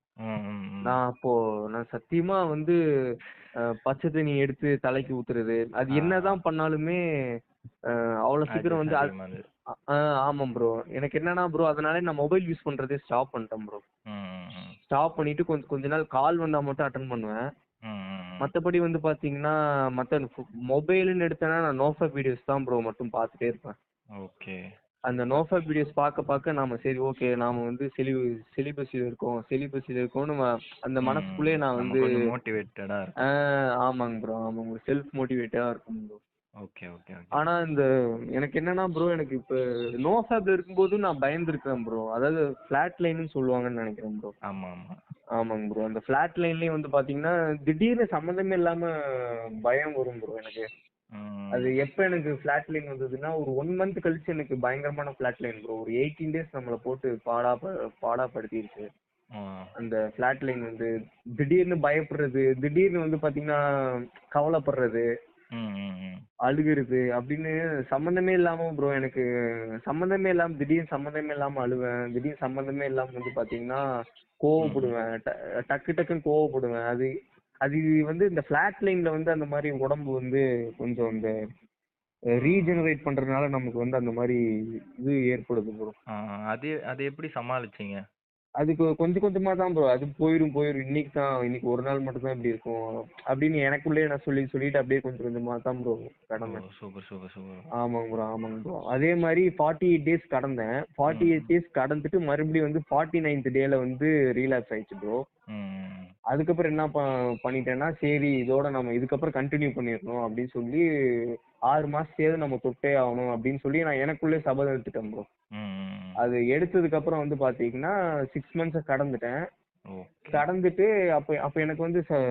நான் அப்போ நான் சத்தியமா வந்து அஹ், பச்சை தண்ணி எடுத்து தலைக்கு ஊத்துறது அது ஆ. என்னதான் பண்ணாலுமே அஹ், அவ்வளவு சீக்கிரம் வந்து அது- ஆ, ஆமாம் ப்ரோ எனக்கு என்னன்னா ப்ரோ அதனால நான் மொபைல் யூஸ் பண்றதே ஸ்டாப் பண்ணிட்டேன் ப்ரோ ஸ்டாப் பண்ணிட்டு கொஞ்ச கொஞ்ச நாள் கால் வந்தா மட்டும் அட்டன் பண்ணுவேன் ம், ம், ம். மத்தபடி வந்து பாத்தீங்கன்னா மத்த மொபைல்னு எடுத்தேன்னா நான் நோஃபப் வீடியோஸ் தான் ப்ரோ மட்டும் பார்த்துட்டே இருப்பேன் ஓகே அந்த நோஃபப் வீடியோஸ் பார்க்க பார்க்க நாம சரி ஓகே நாம வந்து செலி செலிபஸில் இருக்கோம் செலிபஸில் இருக்கோம்னு ம- அந்த மனசுக்குள்ளேயே நான் நம்ம வந்து கொஞ்சம் மோட்டிவேட்டடா இருக்கும் ஆஹ் ஆமாங்க ப்ரோ ஆமாங்க செல்ஃப் மோட்டிவேட்டா இருக்கும் ப்ரோ ஓகே ஓகே ஓகே ஆனா இந்த எனக்கு என்னன்னா ப்ரோ எனக்கு இப்ப நோ ஃபேப்ல இருக்கும்போது நான் பயந்துருக்கேன் ப்ரோ அதாவது ஃபிளாட் லைன்னு சொல்லுவாங்கன்னு நினைக்கிறேன் ப்ரோ ஆமா ஆமா ஆமாங்க ப்ரோ அந்த ஃபிளாட் லைன்லயே வந்து பாத்தீங்கன்னா திடீர்னு சம்மந்தமே இல்லாம பயம் வரும் ப்ரோ எனக்கு ம், அது எப்ப எனக்கு ஃபிளாட் லைன் வந்ததுன்னா ஒரு ஒன் மந்த் கழிச்சு எனக்கு பயங்கரமான ஃபிளாட் லைன் ப்ரோ ஒரு எயிட்டீன் டேஸ் நம்மளை போட்டு பாடா ப- பாடா படுத்திருச்சு ஆ, அந்த ஃபிளாட் லைன் வந்து திடீர்னு பயப்படுறது திடீர்னு வந்து பாத்தீங்கன்னா கவலைப்படுறது ம், ம், ம். அழுகுறது அப்படின்னு சம்மந்தமே இல்லாம ப்ரோ எனக்கு சம்மந்தமே இல்லாம திடீர்னு சம்மந்தமே இல்லாம அழுவேன் திடீர்னு சம்மந்தமே இல்லாம வந்து பாத்தீங்கன்னா கோவப்படுவேன் ட- டக்கு டக்குன்னு கோவப்படுவேன் அது அது வந்து இந்த ஃபிளாட் லைன்ல வந்து அந்த மாதிரி உடம்பு வந்து கொஞ்சம் இந்த ரீஜெனரேட் பண்றதுனால நமக்கு வந்து அந்த மாதிரி இது ஏற்படுது ப்ரோ ஆ, அது அது எப்படி சமாளிச்சீங்க அதுக்கு கொஞ்சம் கொஞ்சமா தான் ப்ரோ அது போயிரும் போயிரும் இன்னைக்கு தான் இன்னைக்கு ஒரு நாள் மட்டும் தான் இப்படி இருக்கும் அப்படின்னு எனக்குள்ளேயே நான் சொல்லி சொல்லிட்டு அப்படியே கொஞ்சம் கொஞ்சமா தான் ப்ரோ கடந்தேன் சூப்பர் சூப்பர் சூப்பர் ஆமாங்க ப்ரோ ஆமாங்க ப்ரோ அதே மாதிரி ஃபார்ட்டி எயிட் டேஸ் கடந்தேன் ஃபார்ட்டி எயிட் டேஸ் கடந்துட்டு மறுபடியும் வந்து ஃபார்ட்டி நைன்த் டேல வந்து ரீலாக்ஸ் ஆயிடுச்சு ப்ரோ ம் அதுக்கப்புறம் என்ன ப- பண்ணிட்டேன்னா சரி இதோட நம்ம இதுக்கப்புறம் கண்டினியூ பண்ணிடணும் அப்படின்னு சொல்லி ஆறு மாசத்தையாவது நம்ம தொட்டே ஆகணும் அப்படின்னு சொல்லி நான் எனக்குள்ளே சபதம் எடுத்துட்டேன் ப்ரோ ம் அது எடுத்ததுக்கு அப்புறம் வந்து பாத்தீங்கன்னா சிக்ஸ் மந்த்ஸை கடந்துட்டேன் ஓகே கடந்துட்டு அப்ப அப்ப எனக்கு வந்து ச-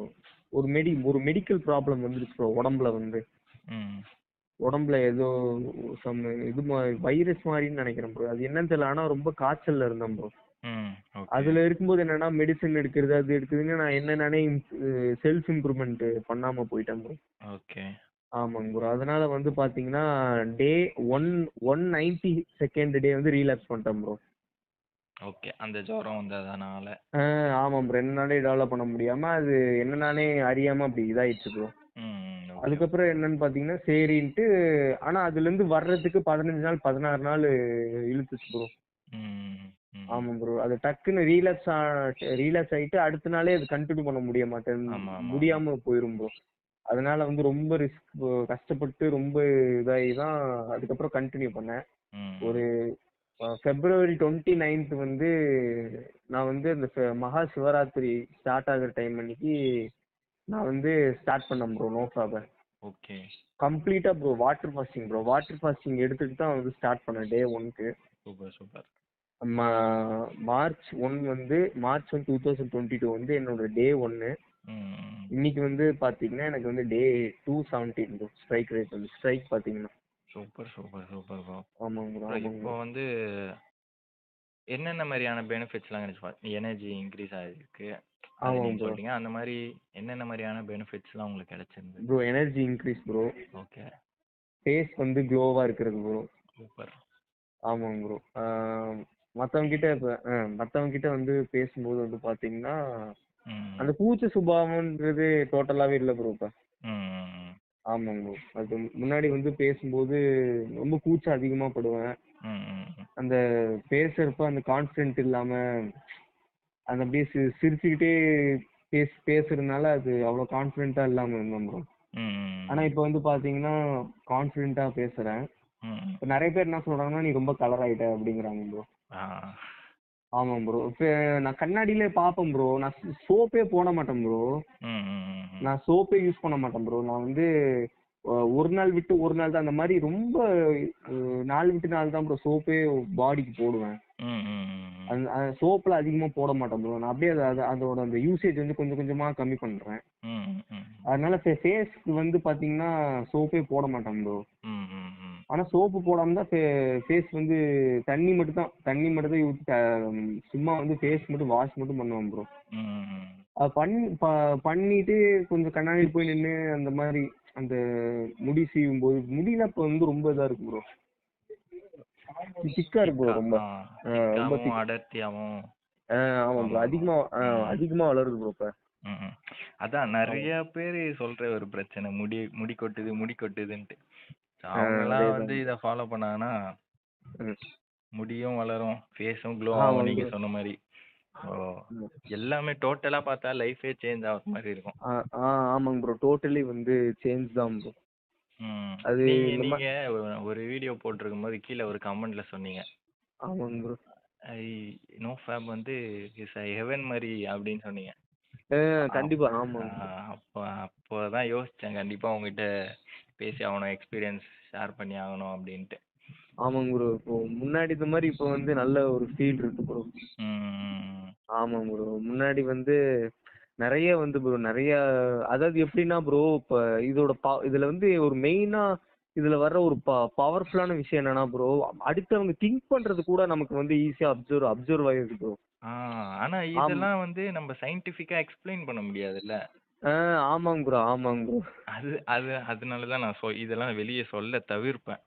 ஒரு மெடி ஒரு மெடிக்கல் ப்ராப்ளம் வந்துருச்சு ப்ரோ உடம்புல வந்து ம் உடம்புல ஏதோ சம் இது வைரஸ் மாதிரின்னு நினைக்கிறேன் ப்ரோ அது என்னன்னு தெரியல ஆனா ரொம்ப காய்ச்சல்ல இருந்தேன் ப்ரோ ம் ஓகே அதுல இருக்கும்போது என்னன்னா மெடிசன் எடுக்கிறது அது எடுக்குதுன்னு நான் என்ன நானே செல்ஃப் இம்ப்ரூவ்மெண்ட் பண்ணாம போயிட்டேன் ப்ரோ ஓகே ஆமாங்க ப்ரோ அதனால வந்து பாத்தீங்கன்னா day one one ninety second day வந்து ரீலாக்ஸ் பண்ணிட்டேன் ப்ரோ ஓகே அந்த ஜுரம் வந்ததுனால ஆமாம் ப்ரோ என்னாலே டெவலப் பண்ண முடியாம அது என்ன நானே அறியாம அப்படி இதாயிடுச்சு ப்ரோ ம் ஓகே அதுக்கப்புறம் என்னன்னு பாத்தீங்கன்னா சரின்ட்டு ஆனா அதுல இருந்து வர்றதுக்கு பதினஞ்சு நாள் பதினாறு நாள் இழுத்துச்சு ப்ரோ ம் ம் ஆமாம் ப்ரோ அது டக்குன்னு ரீலாக்ஸ் ரீலாக்ஸ் ஆயிட்டு அடுத்த நாளே அது கண்டினியூ பண்ண முடிய மாட்டேன் ஆமா, ஆமா. முடியாம போயிரும் ப்ரோ அதனால வந்து ரொம்ப ரிஸ்க் கஷ்டப்பட்டு ரொம்ப இதாகி தான் அதுக்கப்புறம் கண்டினியூ பண்ணேன் ம் ஒரு ஃபெப்ரவரி டுவெண்ட்டி நைன்த் வந்து நான் வந்து இந்த ஃபெ- மகா சிவராத்திரி ஸ்டார்ட் ஆகுற டைம் அன்னைக்கு நான் வந்து ஸ்டார்ட் பண்ணேன் ப்ரோ நோஃபாவை ஓகே கம்ப்ளீட்டா bro water fasting bro water fasting எடுத்துட்டு தான் வந்து ஸ்டார்ட் பண்ணேன் டே ஒன்க்கு சூப்பர் சூப்பர் மார்ச் ஒன் வந்து March one two thousand twenty two வந்து என்னோட டே ஒன்னு ம் இன்னைக்கு வந்து பாத்தீங்கன்னா எனக்கு வந்து day two seventeen bro strike rate வந்து ஸ்ட்ரைக் பாத்தீங்கன்னா சூப்பர் சூப்பர் சூப்பர் ப்ரோ ஆமாங்க ப்ரோ அப்புறம் ஆமாங்க இப்போ bro. வந்து என்னென்ன மாதிரியான பெனிஃபிட்ஸ்லாம் கிடைச்சு எனர்ஜி இன்க்ரீஸ் ஆகிருக்கு அது ஆமாம் நீங்க bro. சொல்றீங்க அந்த மாதிரி என்னென்ன மாதிரியான பெனிஃபிட்ஸ்லாம் உங்களுக்கு கிடைச்சிருந்து bro energy increase bro okay face வந்து க்ளோவா இருக்கிறது ப்ரோ சூப்பர் ஆமாங்க ப்ரோ மற்றவங்க கிட்ட இப்போ மற்றவங்க கிட்ட வந்து பேசும்போது வந்து பாத்தீங்கன்னா ம் அந்த கூச்ச சுபாவம்ன்றது டோட்டலாவே இல்லை ப்ரோ இப்போ ம் ம் ஆமாங்க ப்ரோ அது முன்னாடி வந்து பேசும்போது ரொம்ப கூச்சம் அதிகமா படுவேன் ம் ம் ம் அந்த பேசுறப்ப அந்த கான்ஃபிடென்ட் இல்லாம அந்த அப்படியே சி சிரிச்சுக்கிட்டே பேச பேசுறதுனால அது அவ்வளோ கான்ஃபிடென்ட்டா இல்லாம இருந்தேன் ப்ரோ ம் ம் ஆனா இப்போ வந்து பாத்தீங்கன்னா கான்ஃபிடென்ட்டா பேசுறேன் ம் ம் இப்போ நிறைய பேர் என்ன சொல்றாங்கன்னா நீ ரொம்ப கலர் ஆயிட்ட அப்படிங்கிறாங்க ப்ரோ ஆ ஆமாம் ப்ரோ இப்போ நான் கண்ணாடியிலே பார்ப்பேன் ப்ரோ நான் சோப்பே போட மாட்டேன் ப்ரோ ம் ம் ம் ம் நான் சோப்பே யூஸ் பண்ண மாட்டேன் ப்ரோ நான் வந்து அஹ், ஒரு நாள் விட்டு ஒரு நாள் தான் அந்த மாதிரி ரொம்ப அஹ், நாள் விட்டு நாள் தான் ப்ரோ சோப்பே பாடிக்கு போடுவேன் ம் ம் ம் ம் அந்த சோப்பில் அதிகமாக போட மாட்டேன் ப்ரோ நான் அப்படியே அதை அதை- அதோட அந்த யூசேஜ் வந்து கொஞ்சம் கொஞ்சமாக கம்மி பண்ணுறேன் ம் ம் ம் அதனால ஃபேஸ்க்கு வந்து பார்த்தீங்கன்னா சோப்பே போட மாட்டேன் ப்ரோ ம் ம் ம் ஆனால் சோப்பு போடாமல் தான் ஃபேஸ் வந்து தண்ணி மட்டும் தான் தண்ணி மட்டும் தான் ஊற்றி த- சும்மா வந்து ஃபேஸ் மட்டும் வாஷ் மட்டும் பண்ணுவேன் ப்ரோ ம் ம் ம் அது பண்ணி ப- பண்ணிட்டு கொஞ்சம் கண்ணாடி போய் நின்று அந்த மாதிரி அந்த முடி சீவும் போது முடியெல்லாம் இப்போ வந்து ரொம்ப இதாக இருக்கு ப்ரோ திக்கா இருக்கு ப்ரோ ரொம்ப ஆ, ஆ, ரொம்ப திக்காவும் திக் அடர்த்தியாவும் ஆ ஆமாம் ப்ரோ ஆமா. அதிகமாக ம். அதிகமாக வளருது ப்ரோ இப்போ ம், ம். அதான் நிறைய பேர் சொல்ற ஒரு பிரச்சனை முடி முடி கொட்டுது முடி கொட்டுதுன்ட்டு அவங்க எல்லாம் அதேதான். வந்து இத ஃபாலோ பண்ணாங்கன்னா ம். முடியும் வளரும் ஃபேஸும் க்ளோ ஆமா ஆகும் நீங்க bro. சொன்ன மாதிரி ஓ எல்லாமே டோட்டலா பார்த்தா லைஃபே சேஞ்ச் ஆகுற மாதிரி இருக்கும் ஆ ஆ ஆமாங்க ப்ரோ டோட்டலி வந்து சேஞ்ச் தான் ப்ரோ ம். அது நீங்க இந்த மா- நீங்க ஒ- ஒரு வீடியோ போட்டிருக்கும் போது கீழே ஒரு கமெண்ட்ல சொன்னீங்க ஆமாங்க ப்ரோ ஐ நோ ஃபேப் வந்து இஸ் ஹெவன் மாதிரி அப்படின்னு சொன்னீங்க கண்டிப்பா ஆமாங்க ஆ, அப்போ அப்போதான் யோசிச்சேன் கண்டிப்பா உங்ககிட்ட பேசி ஆகணும் எக்ஸ்பீரியன்ஸ் ஷேர் பண்ணி ஆகணும் அப்படின்ட்டு ஆமாங்க ப்ரோ இப்போ முன்னாடி இந்த மாதிரி இப்போ வந்து நல்ல ஒரு ஃபீல் இருக்கு ப்ரோ ம். ஆமாங்க ப்ரோ முன்னாடி வந்து நிறைய வந்து ப்ரோ நிறைய அதாவது எப்படின்னா ப்ரோ இப்போ இதோட பா இதுல வந்து ஒரு மெயினா இதுல வர்ற ஒரு ப பவர்ஃபுல்லான விஷயம் என்னன்னா ப்ரோ அடுத்தவங்க திங்க் பண்றது கூட நமக்கு வந்து ஈஸியா அப்சர்வ் அப்சர்வ் ஆயிருக்கு ப்ரோ ஆ, ஆனா இதெல்லாம் வந்து நம்ம சயின்டிஃபிக்கா எக்ஸ்பிளைன் பண்ண முடியாதுல்ல ஆ ஆமாங்க ப்ரோ ஆமாங்க ப்ரோ அது அது அதனால தான் நான் சொ இதெல்லாம் வெளியே சொல்ல தவிர்ப்பேன்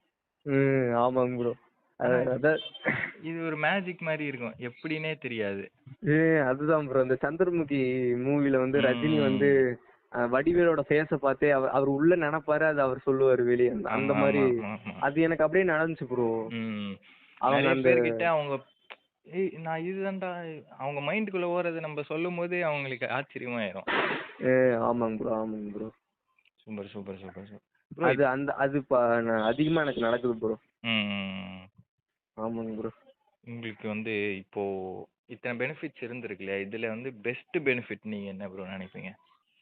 ம் ஆமாங்க ப்ரோ அதான் இது ஒரு மேஜிக் மாதிரி இருக்கும் எப்படின்னே தெரியாது ஏ அதுதான் ப்ரோ அந்த சந்திரமுகி மூவில வந்து ரஜினி வந்து அஹ், வடிவேலோட ஃபேஸ பார்த்தே அவர் அவர் உள்ள நினைப்பாரு அது அவர் சொல்லுவாரு வெளியே அந்த- அந்த ஆமா, மாதிரி ஆமா, ஆமா. அது எனக்கு அப்படியே நடந்துச்சு ப்ரோ ம். அவங்க நிறைய அந்த பேர்கிட்ட அவங்க ஏய் நான் இதுதான்டா அவங்க மைண்டுக்குள்ள ஓடுறது நம்ம சொல்லும் போது அவங்களுக்கு ஆச்சரியமாயிரும் ஏ ஆமாங்க ப்ரோ ஆமாங்க bro super super super super அது அந்த அது ப- நான் அதிகமா எனக்கு நடக்குது ப்ரோ ம் ஆமாங்க ப்ரோ உங்களுக்கு வந்து இப்போ இத்தனை பெனிஃபிட்ஸ் இருந்திருக்கு இல்லையா இதுல வந்து பெஸ்ட் பெனிஃபிட் நீங்க என்ன ப்ரோ நினைப்பீங்க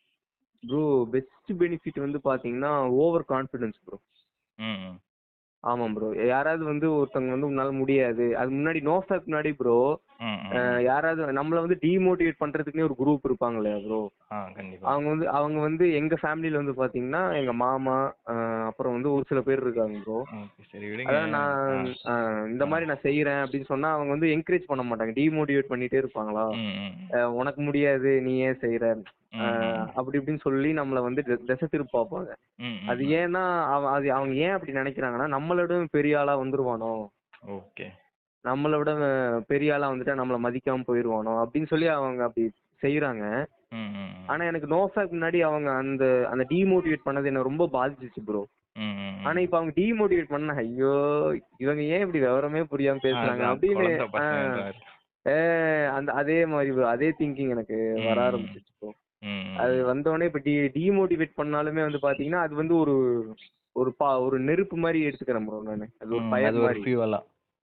ப்ரோ பெஸ்ட் பெனிஃபிட் வந்து பாத்தீங்கன்னா ஓவர் கான்ஃபிடன்ஸ் ப்ரோ ம் ம். ஆமாம் ப்ரோ யாராவது வந்து ஒருத்தவங்க வந்து உன்னால முடியாது அது முன்னாடி நோ ஃபேக் முன்னாடி ப்ரோ ம் ம். யாராவது நம்மள வந்து டிமோட்டிவேட் பண்றதுக்குன்னே ஒரு குரூப் இருப்பாங்க இல்லையா ப்ரோ ஆ கண்டிப்பா அவங்க வந்து அவங்க வந்து எங்க ஃபேமிலில வந்து பாத்தீங்கன்னா எங்க மாமா அஹ், அப்புறம் வந்து ஒரு சில பேர் இருக்காங்க ப்ரோ ஓகே சரி விடுங்க அதான் நான் அஹ், இந்த மாதிரி நான் செய்யறேன் அப்படின்னு சொன்னா அவங்க வந்து என்கரேஜ் பண்ண மாட்டாங்க டிமோட்டிவேட் பண்ணிட்டே இருப்பாங்களா ம் ம் அஹ், உனக்கு முடியாது நீ ஏன் செய்யற ம், அஹ், அப்படி இப்படின்னு சொல்லி நம்மள வந்து திசை- திசை திருப்ப பார்ப்பாங்க ம் அது ஏன்னா அவ- அது அவங்க ஏன் அப்படி நினைக்கிறாங்கன்னா நம்மளோட பெரிய ஆளா வந்துருவானோ ஓகே நம்மளை விட அஹ், பெரிய ஆளா வந்துட்டா நம்மள மதிக்காம போயிருவானோ அப்படின்னு சொல்லி அவங்க அப்படி செய்யறாங்க ம் ம் ஆனா எனக்கு நோ ஃபேக் முன்னாடி அவங்க அந்த அந்த டிமோட்டிவேட் பண்ணது என்ன ரொம்ப பாதிச்சிச்சு ப்ரோ ம் ம் ஆனா இப்ப அவங்க டிமோட்டிவேட் பண்ண ஐயோ இவங்க ஏன் இப்படி விவரமே புரியாம பேசுறாங்க அதான், அப்படின்னு குழந்தை பசங்க ஆஹ், மாதிரி. ஆஹ், அந்த அதே மாதிரி bro, அதே திங்கிங் எனக்கு வர ம். ஆரம்பிச்சிச்சு bro. ம் ம். அது வந்தோடனே இப்ப டி டிமோட்டிவேட் பண்ணாலுமே வந்து பாத்தீங்கன்னா அது வந்து ஒரு ஒரு பா ஒரு நெருப்பு மாதிரி எடுத்துக்கிறேன் ப்ரோ நானு அது ஒரு ம், ஃபயர் அது ஒரு மாதிரி ஃபியூவலா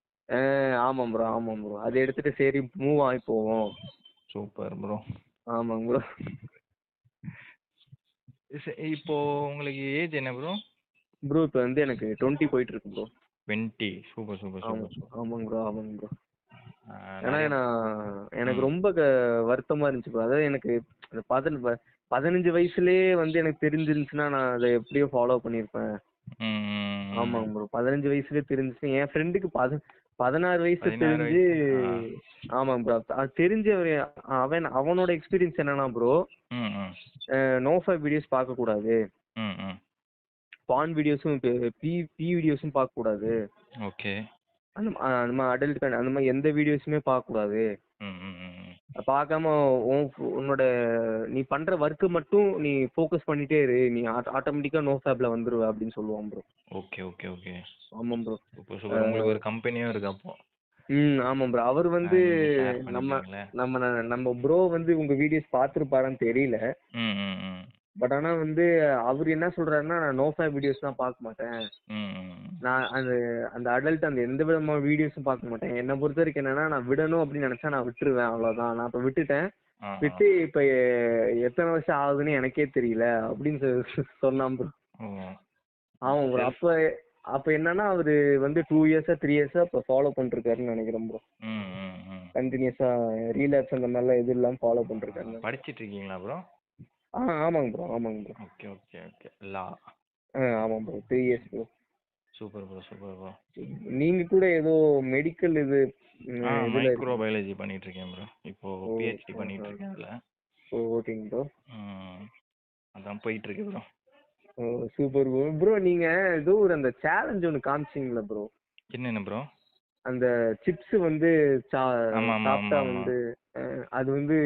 ஆஹ், ஆமாம் ப்ரோ ஆமாம் ப்ரோ அதை எடுத்துட்டு சரி மூவ் ஆகி போவோம் சூப்பர் ப்ரோ ஆமாங்க ப்ரோ இப்போ உங்களுக்கு ஏஜ் என்ன ப்ரோ ப்ரோ இப்போ வந்து எனக்கு டுவெண்ட்டி போயிட்டு இருக்கு ப்ரோ டுவெண்ட்டி சூப்பர் சூப்பர் ஆமாம் சூப்பர் சூப்பர் ஆமாங்க ப்ரோ ஆமாங்க ப்ரோ ஆ, ஏன்னா நிறைய- நான் எனக்கு ம். ரொம்ப க- வருத்தமா இருந்துச்சு ப்ரோ அதாவது எனக்கு அந்த பதின ப- பதினஞ்சு வயசுலயே வந்து எனக்கு தெரிஞ்சிருந்துச்சுன்னா நான் அதை எப்படியோ ஃபாலோ பண்ணியிருப்பேன் ம், ம், ம். ஆமாங்க ப்ரோ பதினஞ்சு வயசுலயே தெரிஞ்சுச்சு என் ஃப்ரெண்டுக்கு பத பதினாறு வயசு பதினாறு தெரிஞ்சு வயசு, ஆமாங்க ப்ரோ அது தெரிஞ்ச ஒரு- அவன் அவனோட எக்ஸ்பீரியன்ஸ் என்னன்னா ப்ரோ ம், ம். நோஃபா வீடியோஸ் பார்க்க கூடாது ம், ம். பான் வீடியோஸும் பி பி வீடியோஸும் பார்க்க கூடாது ஓகே அந்த மா- அந்த மாதிரி அடல்ட் அந்த மாதிரி எந்த வீடியோஸுமே பார்க்க கூடாது ம், ம், ம், ம். பார்க்காம உன் ஃபோ- உன்னோட நீ பண்ற ஒர்க்கு மட்டும் நீ ஃபோக்கஸ் பண்ணிட்டே இரு நீ ஆட்டோமேட்டிக்கா நோ ஃபேப்ல வந்துருவ அப்படின்னு சொல்லுவான் ப்ரோ ஓகே ஓகே ஓகே ஆமாம் ப்ரோ சூப்பர் சூப்பர் உங்களுக்கு ஒரு கம்பெனியும் இருக்கு அப்போ ம் ஆமாம் ப்ரோ அவர் வந்து ஆ, நீங்க share நம்ம பண்ணிக்கிறீங்களே. நம்ம ந- நம்ம ப்ரோ வந்து உங்க வீடியோஸ் பார்த்துருப்பாரான்னு தெரியல ம், ம், ம். பட் ஆனா வந்து அவர் என்ன சொல்றாருன்னா நான் நோ ஃபேப் வீடியோஸ் தான் பார்க்க மாட்டேன் ம், ம், ம். நான் அந்த அந்த அடல்ட் அந்த எந்த விதமான வீடியோஸும் பார்க்க மாட்டேன் என்னை பொறுத்த வரைக்கும் என்னன்னா நான் விடணும் அப்படின்னு நினைச்சா நான் விட்டுருவேன் அவ்வளவுதான் நான் இப்ப விட்டுட்டேன் ஆ, ஆ. விட்டு இப்ப எ- எத்தனை வருஷம் ஆகுதுன்னு எனக்கே தெரியல அப்படின்னு சொ- சொன்னான் bro. ஓ. ஆமாம் ப்ரோ அப்ப அப்ப என்னன்னா அவரு வந்து டூ இயர்ஸா த்ரீ இயர்ஸா இப்ப ஃபாலோ பண்ணிருக்காருன்னு நினைக்கிறேன் ப்ரோ ம், ம், ம். கண்டினியூஸா ரீலாப்ஸ் அந்த மாதிரிலாம் எதுவும் இல்லாம ஃபாலோ பண்ணிருக்காரு படிச்சிட்டு இருக்கீங்களா ப்ரோ ஆ ஆமாங்க ப்ரோ ஆமாங்க ப்ரோ ஓகே ஓகே ஓகே லா ஆ ஆமாம் bro three years bro super bro super bro நீங்க கூட ஏதோ மெடிக்கல் இது ம், ஆ இதுல மைக்ரோ பயாலஜி பண்ணிட்டு இருக்கேன் ப்ரோ இப்போ ஓ, பிஹெச்டி ஆ, பண்ணிட்டு ஆ. இருக்கேன் அதுல ஓ ஓகேங்க ப்ரோ ம். அதான் போயிட்டு இருக்கு ப்ரோ ஓ சூப்பர் ப்ரோ ப்ரோ நீங்க ஏதோ ஒரு அந்த சேலஞ்ச் ஒன்று காமிச்சிங்களா ப்ரோ என்னென்ன ப்ரோ அந்த சிப்ஸ் வந்து சா- ஆமா, ஆமா, சாப்பிட்டா ஆமா, ஆமா. வந்து அஹ், அது வந்து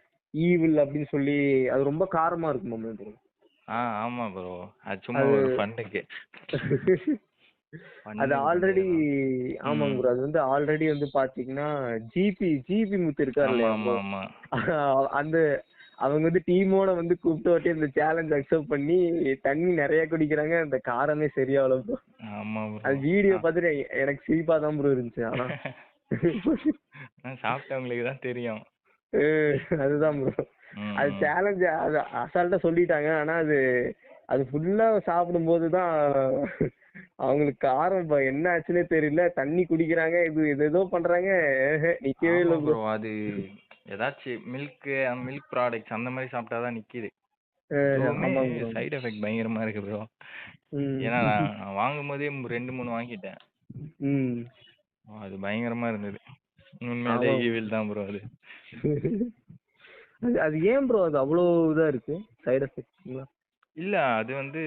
ஈவில் அப்படின்னு சொல்லி அது ரொம்ப காரமா இருக்குமா ப்ரோ ஆ ஆமா ப்ரோ அது சும்மா அது- ஒரு ஃபன்னுக்கு அது பண்ணி ஆல்ரெடி பண்ணிடலாம். ஆமாங்க ம். ப்ரோ அது வந்து ஆல்ரெடி வந்து பாத்தீங்கன்னா ஜிபி ஜிபி முத்து இருக்கார் ஆமா இல்லையா ஆமா bro? ஆமா அந்த அவங்க வந்து டீமோட வந்து கூப்பிட்டு வாட்டி இந்த சேலஞ்ச் அக்செப்ட் பண்ணி தண்ணி நிறைய குடிக்கிறாங்க அந்த காரமே சரியாவல ப்ரோ ஆமா bro. அது வீடியோ ஆ. பார்த்துட்டு எ- எனக்கு சிரிப்பா தான் ப்ரோ இருந்துச்சு ஆனா ஆனா சாப்பிட்டவங்களுக்கு தான் தெரியும் அஹ் அதுதான் ப்ரோ ம், அது ம். சேலஞ்ச் அது அசால்ட்டா சொல்லிட்டாங்க ஆனா அது அது ஃபுல்லா சாப்பிடும்போது தான் அவங்களுக்கு காரம் இப்ப என்ன ஆச்சுன்னே தெரியல தண்ணி குடிக்கிறாங்க இது இது ஏதோ பண்றாங்க ஏஹே, நிக்கவே ஆமா இல்ல ப்ரோ ப்ரோ அது ஏதாச்சும் மில்க் மில்க் ப்ராடக்ட்ஸ் அந்த மாதிரி சாப்பிட்டாதான் நிக்குது ஆமாங்க இதுவுமே ப்ரோ சைடு எஃபெக்ட் பயங்கரமா இருக்கு ப்ரோ ஏன்னா நான் நான் வாங்கும் போதே ரெண்டு மூணு வாங்கிட்டேன் ம் அது பயங்கரமா இருந்தது உண்மையிலே ஆமா. ஈவில் தான் ப்ரோ அது அது அது ஏன் ப்ரோ அது அவ்வளோ இதா இருக்கு சைடு எஃபெக்ட்ங்களா இல்ல அது வந்து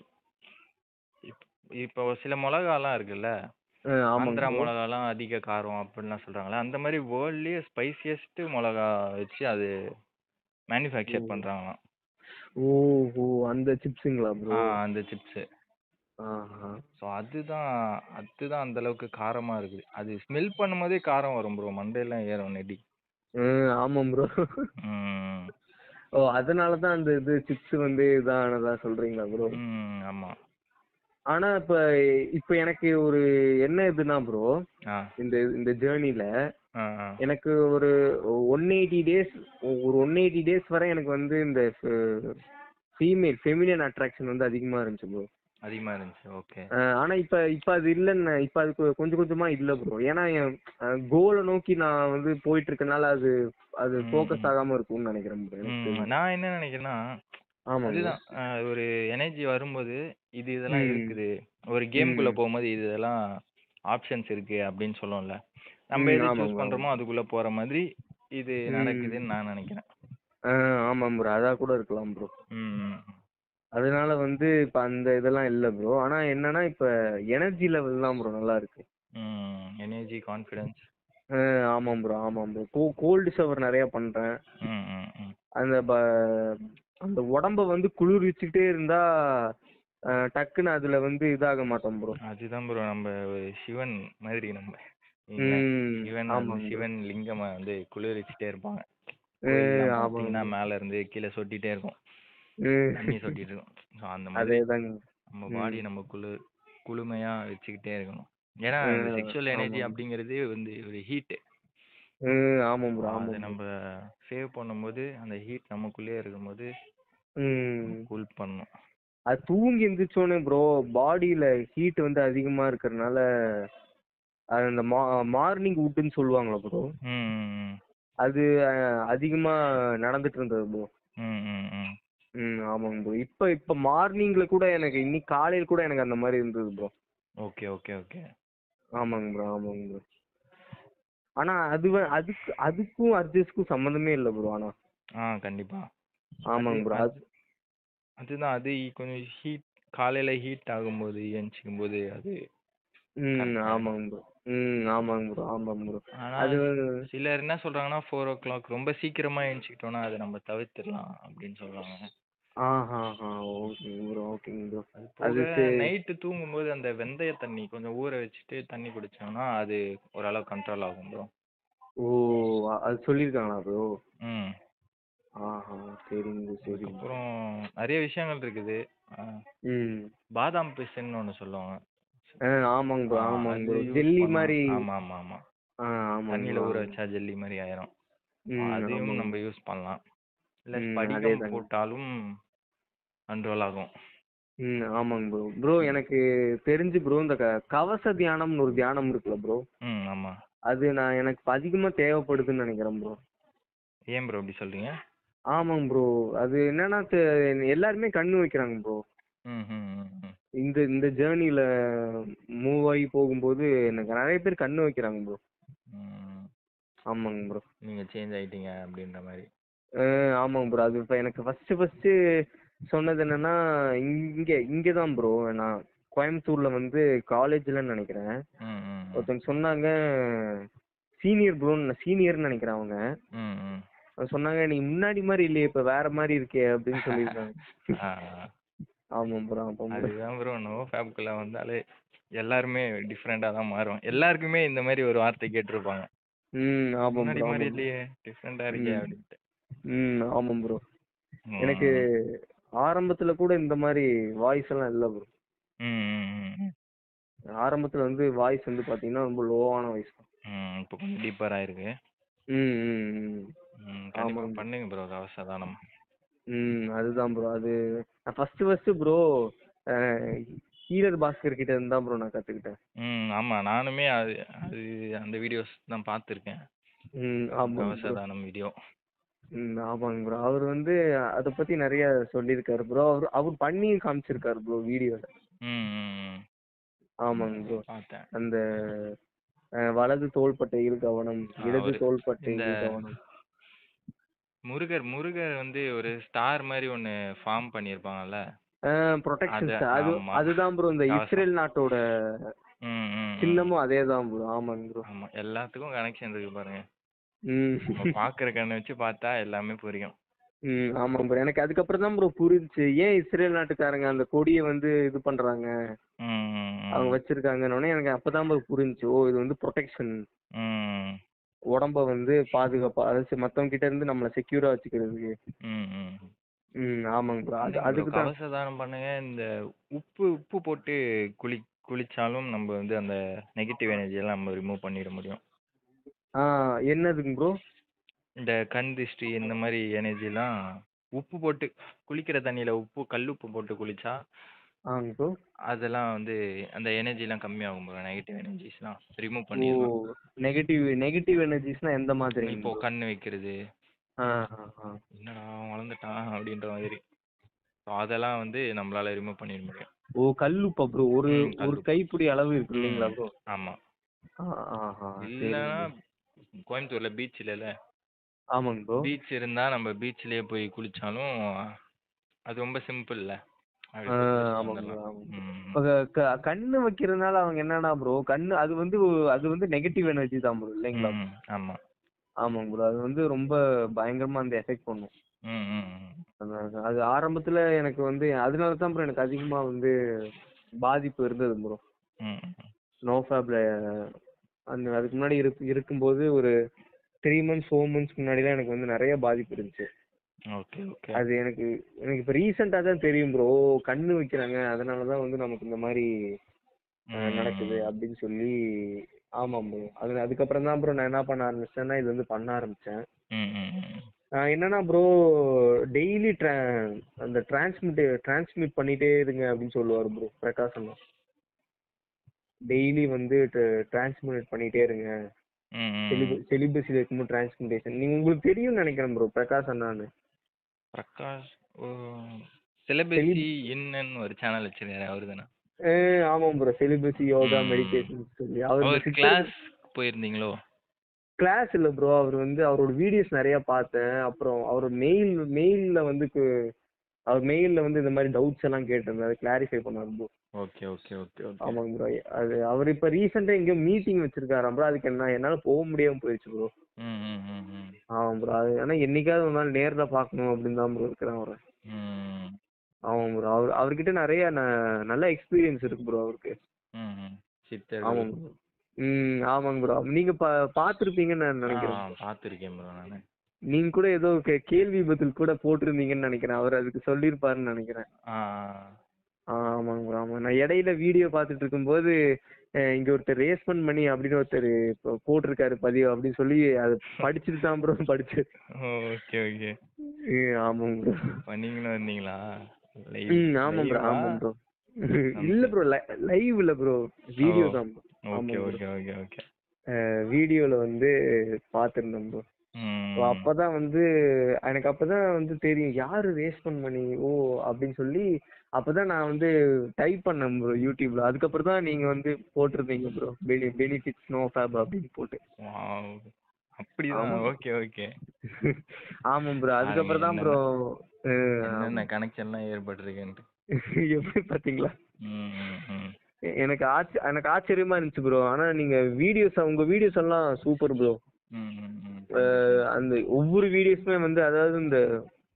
இப்- இப்போ சில மிளகாலாம் இருக்குல்ல ஆமாங்க ஆந்திரா bro. மிளகாலாம் அதிக காரம் அப்படின்லாம் சொல்றாங்களே அந்த மாதிரி வேர்ல்ட்லயே ஸ்பைசியஸ்ட் மிளகா வச்சு அது மேனுஃபேக்சர் ஓ. பண்றாங்களாம் ஓ ஓ அந்த சிப்ஸுங்களா ஆ ப்ரோ அந்த சிப்ஸ் ஆஹா ஸோ அதுதான் அதுதான் அந்த அளவுக்கு காரமா இருக்குது அது ஸ்மெல் பண்ணும்போதே காரம் வரும் ப்ரோ மண்டையெல்லாம் ஏறும் நெடி ம் ஆமாம் ப்ரோ ம் ஓ அதனால தான் அந்த இது சிப்ஸ் வந்து இதானதா சொல்றீங்களா ப்ரோ ம் ஆமா ஆனா இப்ப இப்ப எனக்கு ஒரு என்ன இதுனா ப்ரோ ஆ இந்த இந்த ஜேர்னில ஆ ஆ எனக்கு ஒரு ஒன் எயிட்டி டேஸ் ஒரு ஒன் எயிட்டி டேஸ் வரை எனக்கு வந்து இந்த ஃபீமேல் ஃபெமினியன் அட்ராக்ஷன் வந்து அதிகமா இருந்துச்சு ப்ரோ அதிகமா இருந்துச்சு ஓகே ஆனா இப்ப இப்ப அது இல்லன்னு இப்ப அது கொ- கொஞ்சம் கொஞ்சமா இல்ல ப்ரோ ஏன்னா என் கோலை நோக்கி நான் வந்து போயிட்டு இருக்கனால அது அது ம், ஃபோக்கஸ் ம். ஆகாம இருக்கும்னு நினைக்கிறேன் bro எனக்கு ம் தெரிஞ்சு. நான் என்ன நினைக்கிறேன்னா ஆமா bro. அதுதான் அஹ் ஒரு எனர்ஜி வரும்போது இது இதெல்லாம் ம். இருக்குது ஒரு கேம்குள்ள ம். போகும்போது இது இதெல்லாம் ஆப்ஷன்ஸ் இருக்கு அப்படின்னு சொல்லுவோம்ல நம்ம ம், எது ஆமாம் சூஸ் bro. பண்றோமோ அதுக்குள்ள போற மாதிரி இது ம். நடக்குதுன்னு நான் நினைக்கிறேன் ஆ, ஆமாம் ப்ரோ அதா கூட இருக்கலாம் ப்ரோ ம் ம், அதனால வந்து இப்ப அந்த இதெல்லாம் இல்ல ப்ரோ ஆனா என்னன்னா இப்ப எனர்ஜி லெவல் தான் ப்ரோ நல்லா இருக்கு ம் எனர்ஜி கான்ஃபிடன்ஸ் ஆ, ஆமாம் ப்ரோ ஆமாம் ப்ரோ கோ கோல்டு ஷவர் நிறைய பண்றேன் ம் ம் ம் அந்த ப- அந்த உடம்ப வந்து குளிர்விச்சுக்கிட்டே இருந்தா ஆ, டக்குன்னு அதுல வந்து இதாக மாட்டோம் ப்ரோ அதுதான் ப்ரோ நம்ம ஒரு சிவன் மாதிரி நம்ம வைங்களேன். ம் சிவன் ஆமாம் வந்து bro. சிவன் லிங்கமா வந்து குளிர்விச்சுட்டே இருப்பாங்க ஏ, கோயில்லாம் ஆமாம் பார்த்தீங்கன்னா bro. மேல இருந்து கீழே சொட்டிட்டே இருக்கும் ம். தண்ணி சொட்டிட்டு இருக்கும் ஸோ அந்த மாதிரி அதேதாங்க நம்ம ம். பாடி நம்ம குளு குளுமையா வச்சுக்கிட்டே இருக்கணும் ஏன்னா ஆ, இந்த செக்ஷுவல் எனர்ஜி ஆமாம். அப்படிங்கிறது வந்து ஒரு ஹீட் ம் ஆமாம் ப்ரோ அதை ஆமாம் bro. நம்ம சேவ் பண்ணும்போது அந்த ஹீட் நமக்குள்ளேயே இருக்கும்போது ம் கூல் பண்ணணும் அது தூங்கி எந்திரிச்சோன்னே ப்ரோ பாடியில ஹீட் வந்து அதிகமா இருக்கறனால அது அந்த மா மார்னிங் வுட்டுன்னு சொல்லுவாங்களா ப்ரோ ம் ம், அது அஹ், அதிகமா நடந்துட்டு இருந்தது ப்ரோ ம் ம் ம் ம் ஆமாங்க ப்ரோ இப்போ இப்போ மார்னிங்ல கூட எனக்கு இன்னைக்கு காலையில் கூட எனக்கு அந்த மாதிரி இருந்தது ப்ரோ ஓகே ஓகே ஓகே ஆமாங்க ப்ரோ ஆமாங்க ப்ரோ ஆனா அது வ- அதுக்கு அதுக்கும் அர்ஜஸ்க்கும் சம்மந்தமே இல்லை ப்ரோ ஆனா ஆ கண்டிப்பா ஆமாங்க அது- ப்ரோ அது அதுதான் அது கொஞ்சம் ஹீட் காலையில ஹீட் ஆகும்போது எழுந்திரிக்கும் போது அது ம் correct ஆ ஆமாங்க ப்ரோ ம் ஆமாங்க ப்ரோ ஆமாங்க ப்ரோ ஆனா அது சிலர் என்ன சொல்றாங்கன்னா ஃபோர் ஓ கிளாக் ரொம்ப சீக்கிரமா எழுந்திரிச்சிக்கிட்டோம்னா அதை நம்ம தவிர்த்திடலாம் அப்படின்னு சொல்றாங்க ஆஹா ஆஹா ஓகேங்க ப்ரோ ஓகேங்க ப்ரோ அது அது போக சரி. நைட்டு தூங்கும்போது அந்த வெந்தய தண்ணி கொஞ்சம் ஊற வச்சுட்டு தண்ணி குடிச்சோம்னா அது ஓரளவு கண்ட்ரோல் ஆகும் ப்ரோ ஓ அ- அது சொல்லியிருக்காங்களா ப்ரோ ம் ஆஹா சரிங்க bro, சரிங்க bro. அதுக்கப்புறம் நிறைய விஷயங்கள் இருக்குது ஆ, ம் பாதாம் பிசின்னு ஒன்று சொல்லுவாங்க ஆ ஆமாங்க ப்ரோ ஆ, ஆமாங்க அது ப்ரோ use ஜெல்லி பண்ணலாம். மாதிரி ஆமா ஆமா ஆமா ஆ ஆமாங்க தண்ணியில bro, ஊற ஆமாங்க. வச்சா ஜெல்லி மாதிரி ஆயிரும் ம் அதையும் ஆமாங்க. நம்ம யூஸ் பண்ணலாம் இல்ல ம், ஸ்படிகம் அதேதாங்க. போட்டாலும் கண்ட்ரோல் ஆகும் ம் ஆமாங்க ப்ரோ ப்ரோ எனக்கு தெரிஞ்சு ப்ரோ இந்த க- கவச தியானம்னு ஒரு தியானம் இருக்குல்ல ப்ரோ ம் ஆமா அது நான் எனக்கு இப்ப அதிகமா தேவைப்படுதுன்னு நினைக்கிறேன் ப்ரோ ஏன் ப்ரோ அப்படி சொல்றீங்க ஆமாங்க ப்ரோ அது என்னன்னா தெ- எல்லாருமே கண்ணு வைக்கிறாங்க ப்ரோ ம் ம் ம், ம் இந்த இந்த ஜேர்னில மூவ் ஆகி போகும்போது எனக்கு நிறைய பேர் கண்ணு வைக்கிறாங்க ப்ரோ ம் ஆமாங்க ப்ரோ நீங்க சேஞ்ச் ஆயிட்டீங்க அப்படின்ற மாதிரி ஆமாங்க ப்ரோ அது இப்போ எனக்கு ஃபர்ஸ்ட் ஃபர்ஸ்ட் சொன்னது என்னன்னா இங்க இங்க தான் ப்ரோ நான் கோயம்புத்தூர்ல வந்து காலேஜ்லன்னு நினைக்கிறேன் ம் ம் ம். ஒருத்தவங்க சொன்னாங்க சீனியர் ப்ரோ சீனியர்னு நினைக்கிறேன் அவங்க ம் ம் அவங்க சொன்னாங்க நீ முன்னாடி மாதிரி இல்லையே இப்ப வேற மாதிரி இருக்கே அப்படின்னு சொல்லியிருக்காங்க ஆ, ஆமாம் ப்ரோ ஆமாம் ப்ரோ அதுதான் ப்ரோ நோ ஃபேப்குள்ள வந்தாலே எல்லாருமே டிஃப்ரெண்டா தான் மாறும் எல்லாருக்குமே இந்த மாதிரி ஒரு வார்த்தை கேட்டிருப்பாங்க ம் ஆமாம் முன்னாடி ப்ரோ மாதிரி ஆமாம் இல்லையே டிஃப்ரெண்டா இருக்கே ம். அப்படின்ட்டு ம் ஆமாம் ப்ரோ ம், எனக்கு ஆரம்பத்துல கூட இந்த மாதிரி வாய்ஸ் எல்லாம் இல்லை ப்ரோ ம், ம், ம், ம். ஆரம்பத்துல வந்து வாய்ஸ் வந்து பாத்தீங்கன்னா ரொம்ப லோவான வாய்ஸ் தான் ம், இப்போ கொஞ்சம் டீப்பரா இருக்கு ம் ம் ம் ம், கண்டிப்பா ஆமாம். பண்ணுங்க ப்ரோ கவசதானம் ம் அதுதான் ப்ரோ அது நான் first first bro healer Baskar கிட்ட இருந்து தான் ப்ரோ நான் கத்துக்கிட்டேன் ம் ஆமா நானுமே அது அது அந்த வீடியோஸ் தான் பார்த்துருக்கேன் ம் ஆமாம் ப்ரோ கவசதானம் வீடியோ ம் ஆமாங்க ப்ரோ அவர் வந்து அதை பத்தி நிறைய சொல்லியிருக்காரு ப்ரோ அவர் அவர் பண்ணி காமிச்சிருக்காரு ப்ரோ வீடியோல ம் ம், ம். ஆமாங்க ப்ரோ பார்த்தேன் அந்த அஹ், வலது தோள்பட்டையில் கவனம் ஆ, இடது அவரு தோள்பட்டையில் இந்த கவனம் முருகர் முருகர் வந்து ஒரு ஸ்டார் மாதிரி ஒன்னு ஃபார்ம் பண்ணியிருப்பாங்கல்ல ப்ரொடெக்ஷன் அது அது ஆமா அதுதான் ப்ரோ இந்த கவசம். இஸ்ரேல் நாட்டோட ம் ம், ம் சின்னமும் அதே தான் ப்ரோ ஆமாங்க ப்ரோ ஆமா எல்லாத்துக்கும் கனெக்ஷன் இருக்கு பாருங்க ம் நம்ம பாக்குற கண்ணை வச்சு பார்த்தா எல்லாமே புரியும் ம் ஆமாம் ப்ரோ எனக்கு அதுக்கப்புறம் தான் ப்ரோ புரிஞ்சுச்சு ஏன் இஸ்ரேல் நாட்டுக்காரங்க அந்த கொடியை வந்து இது பண்றாங்க ம் ம், அவங்க ம். வச்சிருக்காங்கன்னு எனக்கு அப்பதான் ப்ரோ புரிஞ்சுச்சு ஓ இது வந்து ப்ரொடெக்ஷன் ம் உடம்ப வந்து பாதுகாப்பா அதாவது மத்தவங்க கிட்ட இருந்து நம்மள செக்யூரா வச்சுக்கிறதுக்கு ம் ம் ம் ஆமாங்க ப்ரோ அது பண்ணுங்க bro. அதுக்கு தான் கவசதானம் பண்ணுங்க இந்த உப்பு உப்பு போட்டு குளி குளிச்சாலும் நம்ம வந்து அந்த நெகட்டிவ் எனர்ஜி எல்லாம் நம்ம ரிமூவ் பண்ணிட முடியும் ஆ என்னதுங்க ப்ரோ இந்த கண் திருஷ்டி இந்த மாதிரி எனர்ஜிலாம் உப்பு போட்டு குளிக்கிற தண்ணியில உப்பு கல் உப்பு போட்டு குளிச்சா ஆங்க ப்ரோ அதெல்லாம் வந்து அந்த எனர்ஜிலாம் கம்மியாகும் ப்ரோ நெகட்டிவ் எனர்ஜிஸ்லாம் ரிமூவ் ஓ பண்ணிடலாம் நெகட்டிவ் நெகட்டிவ் எனர்ஜிஸ்னா எந்த மாதிரி இப்போ கண்ணு வைக்கிறது ஆ ஆ ஆ என்னடா அவன் வளர்ந்துட்டான் அப்படின்ற மாதிரி ஸோ அதெல்லாம் வந்து நம்மளால ரிமூவ் பண்ணிட முடியும் ஓ கல்லுப்பா ப்ரோ ஒரு ம், ஒரு கல்லுப்பு. கைப்பிடி அளவு இருக்கு இல்லைங்களா ப்ரோ ஆமா ஆ ஆ ஆ இல்லைன்னா சரிங்க கோயம்புத்தூர்ல பீச் இல்லைல்ல ஆமாங்க ப்ரோ பீச் இருந்தா நம்ம பீச்லயே போய் குளிச்சாலும் அது ரொம்ப சிம்பிள்ல அப்படி ஆ, போய் குளிச்சுட்டு ஆமாங்க வந்துடலாம். bro, ஆமாங்க ம், இப்ப க- க- கண்ணு வைக்கிறதுனால அவங்க என்னன்னா ப்ரோ கண்ணு அது வந்து அது வந்து நெகட்டிவ் எனர்ஜி தான் ப்ரோ இல்லைங்களா ம், ஆமா ஆமாங்க ப்ரோ அது வந்து ரொம்ப பயங்கரமா அந்த எஃபெக்ட் பண்ணும் ம், ம், ம். அது- அது ஆரம்பத்துல எனக்கு வந்து அதனால தான் ப்ரோ எனக்கு அதிகமா வந்து பாதிப்பு இருந்தது ப்ரோ ம், ம். ஸ்னோஃபேப்ல அந்த அதுக்கு முன்னாடி இருக்கு இருக்கும்போது ஒரு த்ரீ மந்த்ஸ் ஃபோர் மந்த்ஸ் முன்னாடிலாம் எனக்கு வந்து நிறைய பாதிப்பு இருந்துச்சு ஓகே ஓகே அது எனக்கு எனக்கு இப்போ ரீசெண்டாக தான் தெரியும் ப்ரோ கண்ணு வைக்கிறாங்க அதனால தான் வந்து நமக்கு இந்த மாதிரி அஹ், நடக்குது அப்படின்னு சொல்லி ஆமாம் ப்ரோ அது அதுக்கப்புறம் தான் ப்ரோ நான் என்ன பண்ண ஆரம்பிச்சேன்னா இது வந்து பண்ண ஆரம்பிச்சேன் ம், ம், ம். ஆஹ் என்னன்னா ப்ரோ டெய்லி அந்த டிரான்ஸ்மிட் டிரான்ஸ்மிட் பண்ணிட்டே இருங்க அப்படின்னு சொல்லுவார் ப்ரோ பிரகாஷ் அண்ணா டெய்லி வந்து டிரான்ஸ்மிட் பண்ணிட்டே இருங்க ம், ம், ம். செலிப செலிபஸில் இருக்கும்போது டிரான்ஸ்மிட்டேஷன் நீங்க உங்களுக்கு தெரியும்னு நினைக்கிறேன் ப்ரோ பிரகாஷ் அண்ணான்னு பிரகாஷ் ஓ செலிபஸி இன்னன்னு ஒரு சேனல் வச்சிருக்காரு அவரு தானே ஆஹ் ஆமாம் ப்ரோ செலிபஸி யோகா ம். மெடிடேஷன் சொல்லி அவர் அவர் கிளாஸ் போயிருந்தீங்களோ கிளாஸ் இல்ல ப்ரோ அவர் வந்து அவரோட வீடியோஸ் நிறைய பார்த்தேன் அப்புறம் அவர் மெயில் மெயில்ல வந்து கு- அவர் மெயில்ல வந்து இந்த மாதிரி டவுட்ஸ் எல்லாம் கேட்டிருந்தாரு கிளாரிஃபை பண்ணாரு bro okay okay okay okay ஆமாங்க ப்ரோ அது அவர் இப்ப ரீசெண்டா எங்கேயோ மீட்டிங் வச்சிருக்காராம் ப்ரோ அதுக்கு என்ன என்னால போக முடியாம போயிடுச்சு ப்ரோ ம் ம் ம் ம் ஆமாம் ப்ரோ அது ஆனா என்னைக்காவது ஒரு நாள் நேர்ல பார்க்கணும் அப்படின்னு தான் ப்ரோ இருக்கிறேன் அவரை ம் ஆமாம் ப்ரோ அவர் அவர்கிட்ட நிறைய ந- நல்ல எக்ஸ்பீரியன்ஸ் இருக்கு ப்ரோ அவருக்கு ம் ம் சித்தர்கள் ஆமாம் ப்ரோ ம் ஆமாங்க ப்ரோ நீங்க பா பார்த்துருப்பீங்கன்னு நான் நினைக்கிறேன் ஆ பார்த்துருக்கேன் ப்ரோ நானு நீங்க கூட ஏதோ கே- கேள்வி பதில் கூட போட்டிருந்தீங்கன்னு நினைக்கிறேன் அவர் அதுக்கு சொல்லியிருப்பாருன்னு நினைக்கிறேன் ஆ ஆ, ஆமாங்க ப்ரோ ஆமா நான் இடையில வீடியோ பார்த்துட்டு இருக்கும்போது அஹ், இங்க ஒருத்தர் ரேஸ்மன் மணி அப்படின்னு ஒருத்தர் இப்போ போட்டிருக்காரு பதிவு அப்படின்னு சொல்லி அதை படிச்சுட்டு தான் ப்ரோ படிச்சு ஓகே ஓகே ஆமாங்க ப்ரோ பண்ணீங்கன்னு வந்தீங்களா Live- ம் ஆமாம் ப்ரோ live-ஆ? ஆமாம் ப்ரோ இல்ல ப்ரோ லைவ் இல்ல ப்ரோ வீடியோ ஓ. தான் ப்ரோ ஓகே ஆமாம் ஓகே ஓகே ஓகே வீடியோல வந்து பார்த்துருந்தேன் ப்ரோ ம் அப்பதான் வந்து எனக்கு அப்பதான் வந்து தெரியும் யாரு ரேஸ்மன் மணி ஓ அப்படின்னு சொல்லி அப்பதான் நான் வந்து டைப் பண்ணேன் ப்ரோ யூடியூப்ல அதுக்கப்புறம் தான் நீங்க வந்து போட்டிருந்தீங்க ப்ரோ பெனி பெனிஃபிட்ஸ் நோ ஃபேப் அப்படின்னு போட்டு வாவ் அப்படிதான் ஆமா. ஓகே ஓகே ஆமாம் ப்ரோ அதுக்கப்புறம் தான் ப்ரோ என்னென்ன கனெக்ஷன்லாம் ஏற்பட்டிருக்குன்ட்டு எப்படி பாத்தீங்களா ம் ம், ம் எ- எனக்கு ஆச்ச எனக்கு ஆச்சரியமா இருந்துச்சு ப்ரோ ஆனா நீங்க வீடியோஸ் உங்க வீடியோஸ் எல்லாம் சூப்பர் ப்ரோ ம் ம் ம் அந்த ஒவ்வொரு வீடியோஸுமே வந்து அதாவது இந்த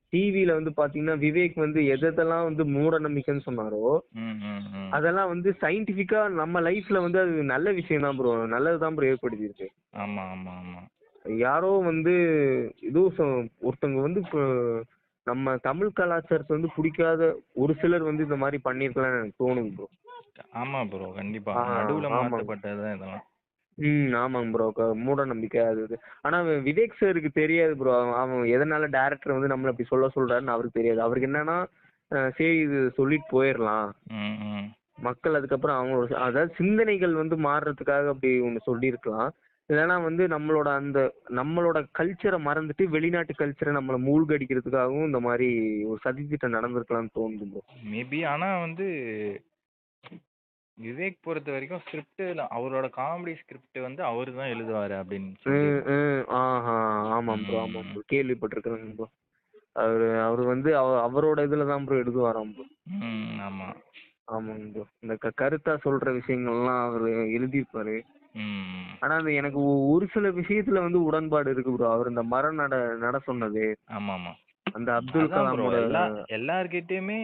டிவில வந்து பாத்தீங்கன்னா விவேக் வந்து எதெல்லாம் வந்து மூட நம்பிக்கைன்னு சொன்னாரோ ம் ம் ம் அதெல்லாம் வந்து சயின்டிபிக்கா நம்ம லைஃப்ல வந்து அது நல்ல விஷயம் தான் ப்ரோ நல்லதுதான் ப்ரோ ஏற்படுத்தியிருக்கு ஆமா ஆமா ஆமா யாரோ வந்து ஏதோ சொ- ஒருத்தவங்க வந்து இப்போ நம்ம தமிழ் கலாச்சாரத்தை வந்து பிடிக்காத ஒரு சிலர் வந்து இந்த மாதிரி பண்ணிருக்கலாம்னு எனக்கு தோணுது ப்ரோ ஆமா ப்ரோ கண்டிப்பா ஆ, நடுவுல ஆமாங்க. மாற்றப்பட்டதுதான் இதெல்லாம் ம் ஆமாங்க ப்ரோ மூட நம்பிக்கை அது இது ஆனா அவன் விவேக் சாருக்கு தெரியாது ப்ரோ அவன் எதனால டேரக்டர் வந்து நம்மள அப்படி சொல்ல சொல்றாருன்னு அவருக்கு தெரியாது அவருக்கு என்னன்னா அஹ் சரி இது சொல்லிட்டு போயிடலாம் ம் ம் மக்கள் அதுக்கப்புறம் அவங்களோட அதாவது சிந்தனைகள் வந்து மாறுறதுக்காக அப்படி ஒன்று சொல்லியிருக்கலாம் இல்லைன்னா வந்து நம்மளோட அந்த நம்மளோட கல்ச்சரை மறந்துட்டு வெளிநாட்டு கல்ச்சரை நம்மளை மூழ்கடிக்கிறதுக்காகவும் இந்த மாதிரி ஒரு சதித்திட்டம் நடந்திருக்கலாம்னு தோணுது ப்ரோ மேபி ஆனா வந்து விவேக் பொறுத்த வரைக்கும் ஸ்கிரிப்ட் அவரோட காமெடி ஸ்கிரிப்ட் வந்து அவரு தான் எழுதுவாரு அப்படின்னு சொல்லி ம், ம், ஆஹா ஆமாம் ப்ரோ ஆமாம் ப்ரோ கேள்விப்பட்டிருக்கிறேன் ப்ரோ அவரு அவர் வந்து அவ- அவரோட இதுல தான் ப்ரோ எழுதுவாராம் ப்ரோ ம் ஆமா ஆமாங்க ப்ரோ இந்த க கருத்தா சொல்ற விஷயங்கள்லாம் அவர் எழுதியிருப்பாரு ம் ஆனா அது எனக்கு ஒ- ஒரு சில விஷயத்துல வந்து உடன்பாடு இருக்கு ப்ரோ அவர் இந்த மரம் நட நட சொன்னது ஆமா ஆமா அந்த அப்துல் அதான் bro, கலாமோட எல்லா எல்லார்கிட்டயுமே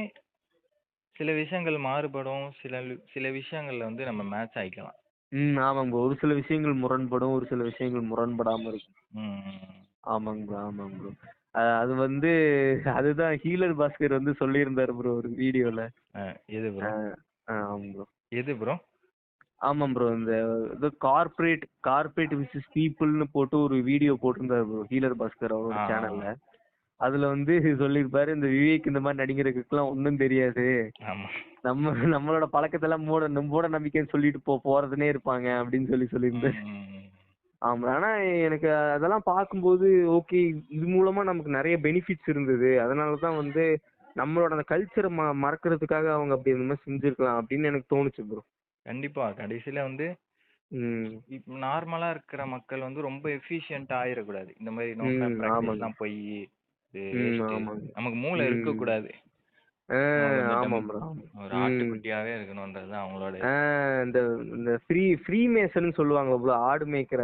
சில விஷயங்கள் மாறுபடும் சில சில விஷயங்கள்ல வந்து நம்ம மேட்ச் ஆயிக்கலாம் ம் ஆமாங்க ப்ரோ ஒரு சில விஷயங்கள் முரண்படும் ஒரு சில விஷயங்கள் முரண்படாம இருக்கும் ம், ம். ஆமாங்க ப்ரோ ஆமாங்க ப்ரோ அது வந்து அதுதான் ஹீலர் பாஸ்கர் வந்து சொல்லியிருந்தாரு ப்ரோ ஒரு வீடியோல அஹ், எது ப்ரோ ஆமாம் ப்ரோ எது ப்ரோ ஆமாம் ப்ரோ இந்த இது கார்ப்பரேட் கார்ப்பரேட் விசஸ் பீப்புள்னு போட்டு ஒரு வீடியோ போட்டிருந்தாரு ப்ரோ ஹீலர் பாஸ்கர் அவரோட ஆ. சேனல்ல அதுல வந்து சொல்லியிருப்பாரு இந்த விவேக் இந்த மாதிரி நடிகர்களுக்குலாம் ஒன்றும் தெரியாது ஆமா நம்ம நம்மளோட பழக்கத்தெல்லாம் மூட மூட நம்பிக்கைன்னு சொல்லிட்டு போ போறதுனே இருப்பாங்க அப்படின்னு சொல்லி சொல்லியிருந்தாரு ம், ம், ம். ஆமா ஆனா எனக்கு அதெல்லாம் பார்க்கும்போது ஓகே இது மூலமா நமக்கு நிறைய பெனிஃபிட்ஸ் இருந்தது அதனால தான் வந்து நம்மளோட அந்த கல்ச்சரை ம மறக்கிறதுக்காக அவங்க அப்படி இந்த மாதிரி செஞ்சிருக்கலாம் அப்படின்னு எனக்கு தோணுச்சு ப்ரோ கண்டிப்பா கடைசியில வந்து ம் இப்ப நார்மலா இருக்கிற மக்கள் வந்து ரொம்ப எஃபிஷியன்ட் ஆயிடக்கூடாது இந்த மாதிரி நோ ம், ப்ராக்டிஸ் ஆமாங்க. எல்லாம் போய் ம், ஆமாங்க. நமக்கு மூளை ம். இருக்க கூடாது ஆ, வந்து ஆமாம் ப்ரோ ஒரு ம். ஆட்டுக்குட்டியாவே இருக்கணும்ன்றது தான் அவங்களோட ஆ, இந்த இந்த ஃப்ரீ ஃப்ரீ மேசன் சொல்லுவாங்க ப்ரோ ஆடு மேய்க்கிற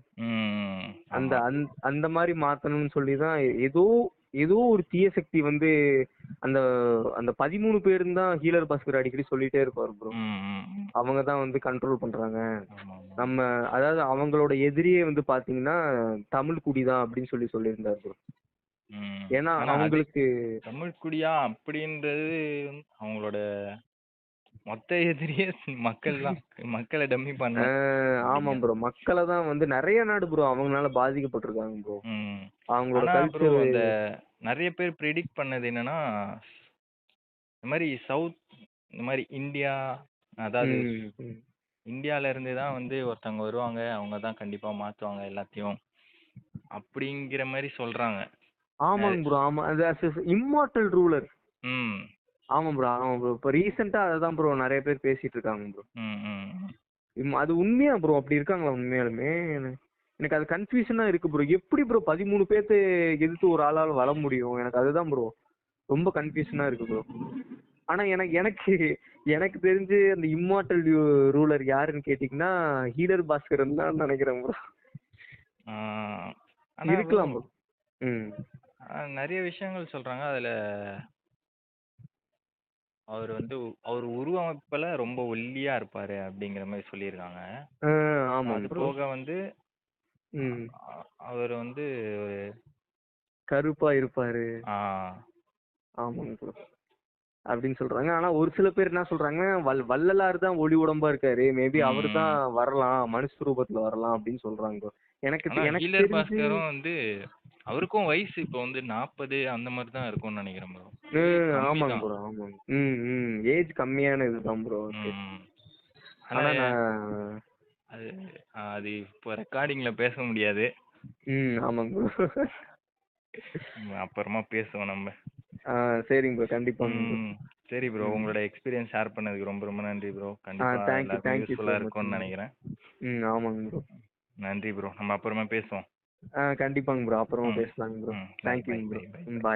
ம், அந்த ஆமா. அந்த அந்த மாதிரி மாத்தணும்னு சொல்லி தான் ஏதோ ஏதோ ஒரு தீய சக்தி வந்து அந்த அந்த பதிமூணு பேரும் தான் ஹீலர் பாஸ்கர் அடிக்கடி சொல்லிட்டே இருப்பாரு ப்ரோ ம், ம், ம். அவங்க தான் வந்து கண்ட்ரோல் பண்றாங்க ஆமா, ஆமா. நம்ம அதாவது அவங்களோட எதிரியே வந்து பாத்தீங்கன்னா தமிழ் குடி தான் அப்படின்னு சொல்லி சொல்லியிருந்தாரு ப்ரோ ம். ஏன்னா ஆனா அது அவங்களுக்கு தமிழ் குடியா அப்படின்றது வந்து அவங்களோட மொத்த எதிரியே மக்கள் தான் மக்களை டம்மி பண்ண ஆஹ், ஆமாம் ப்ரோ மக்களை தான் வந்து நிறைய நாடு ப்ரோ அவங்களால பாதிக்கப்பட்டிருக்காங்க ப்ரோ ம். அவங்களோட ஆனா bro கல்ச்சர் அந்த நிறைய பேர் ப்ரிடிக்ட் பண்ணது என்னன்னா இந்த மாதிரி சவுத் இந்த மாதிரி இந்தியா அதாவது இந்தியால இருந்து தான் வந்து ஒருத்தவங்க வருவாங்க அவங்க தான் கண்டிப்பா மாத்துவாங்க எல்லாத்தையும் அப்படிங்கிற மாதிரி சொல்றாங்க ஆமாங்க ப்ரோ ஆமா அது இம்மார்டல் ரூலர் ம் ஆமாம் ப்ரோ ஆமாம் ப்ரோ இப்போ ரீசெண்டாக அதை தான் ப்ரோ நிறைய பேர் பேசிட்டு இருக்காங்க ப்ரோ ம் ம் ம். இம்- அது உண்மையா ப்ரோ அப்படி இருக்காங்களா உண்மையாலுமே எனக்கு- எனக்கு அது கன்ஃபியூஷனா இருக்கு ப்ரோ எப்படி ப்ரோ பதிமூணு பேர்த்து எதிர்த்து ஒரு ஆளால வர முடியும் எனக்கு அதுதான் ப்ரோ ரொம்ப கன்ஃபியூஷனா இருக்கு ப்ரோ ஆனா எனக்கு எனக்கு எனக்கு தெரிஞ்சு அந்த இம்மார்டல் ரூலர் யாருன்னு கேட்டிங்கன்னா ஹீலர் பாஸ்கரன் தான் நினைக்கிறேன் ப்ரோ ஆ, ஆனா இருக்கலாம் bro, ப்ரோ ம் ஆ, நிறைய விஷயங்கள் சொல்றாங்க அதுல அவர் வந்து அவர் உருவமைப்புல ரொம்ப ஒல்லியா இருப்பாரு அப்படிங்கிற மாதிரி சொல்லியிருக்காங்க ஆ, ஆமாம் அது ப்ரோ போக வந்து ம் அ- அவர் வந்து ஒரு கருப்பா இருப்பாரு ஆ, ஆமாங்க ப்ரோ அப்படின்னு சொல்றாங்க ஆனா ஒரு சில பேர் என்ன சொல்றாங்க வல் வள்ளலார் தான் ஒளி உடம்பா இருக்காரு மேபி ம். அவர் தான் வரலாம் மனுஷ ரூபத்துல வரலாம் அப்படின்னு சொல்றாங்க bro. எனக்கு ஆனா எனக்கு ஹீலர் தெரிஞ்சு பாஸ்கரும் வந்து அவருக்கும் வயசு இப்போ வந்து நாற்பது அந்த மாதிரி தான் இருக்கும்னு நினைக்கிறேன் bro ம், கம்மி ஆமாங்க தான். ப்ரோ ஆமாங்க ம் ம் ஏஜ் கம்மியான இதுதான் ப்ரோ ம். ஆனா ஆனா நான் அது அது இப்போ ரெக்கார்டிங்ல பேச முடியாது ம் ஆமாங்க ப்ரோ ம், அப்புறமா பேசுவோம் நம்ம ஆ சரிங்க ப்ரோ கண்டிப்பாங்க bro. ம், சரி ப்ரோ ம். உங்களோட எக்ஸ்பீரியன்ஸ் ஷேர் பண்ணதுக்கு ரொம்ப ரொம்ப நன்றி ப்ரோ கண்டிப்பா thank you, எல்லாருக்கும் thank you யூஸ்ஃபுல்லா so much, இருக்கும்னு bro. நினைக்கிறேன் ம் ஆமாங்க ப்ரோ நன்றி ப்ரோ நம்ம அப்புறமா பேசுவோம் ஆ கண்டிப்பாங்க ப்ரோ அப்புறமா ம். பேசலாங்க ப்ரோ ம். Bye, thank you bye, bro bye, bye, ம் bye. பாய்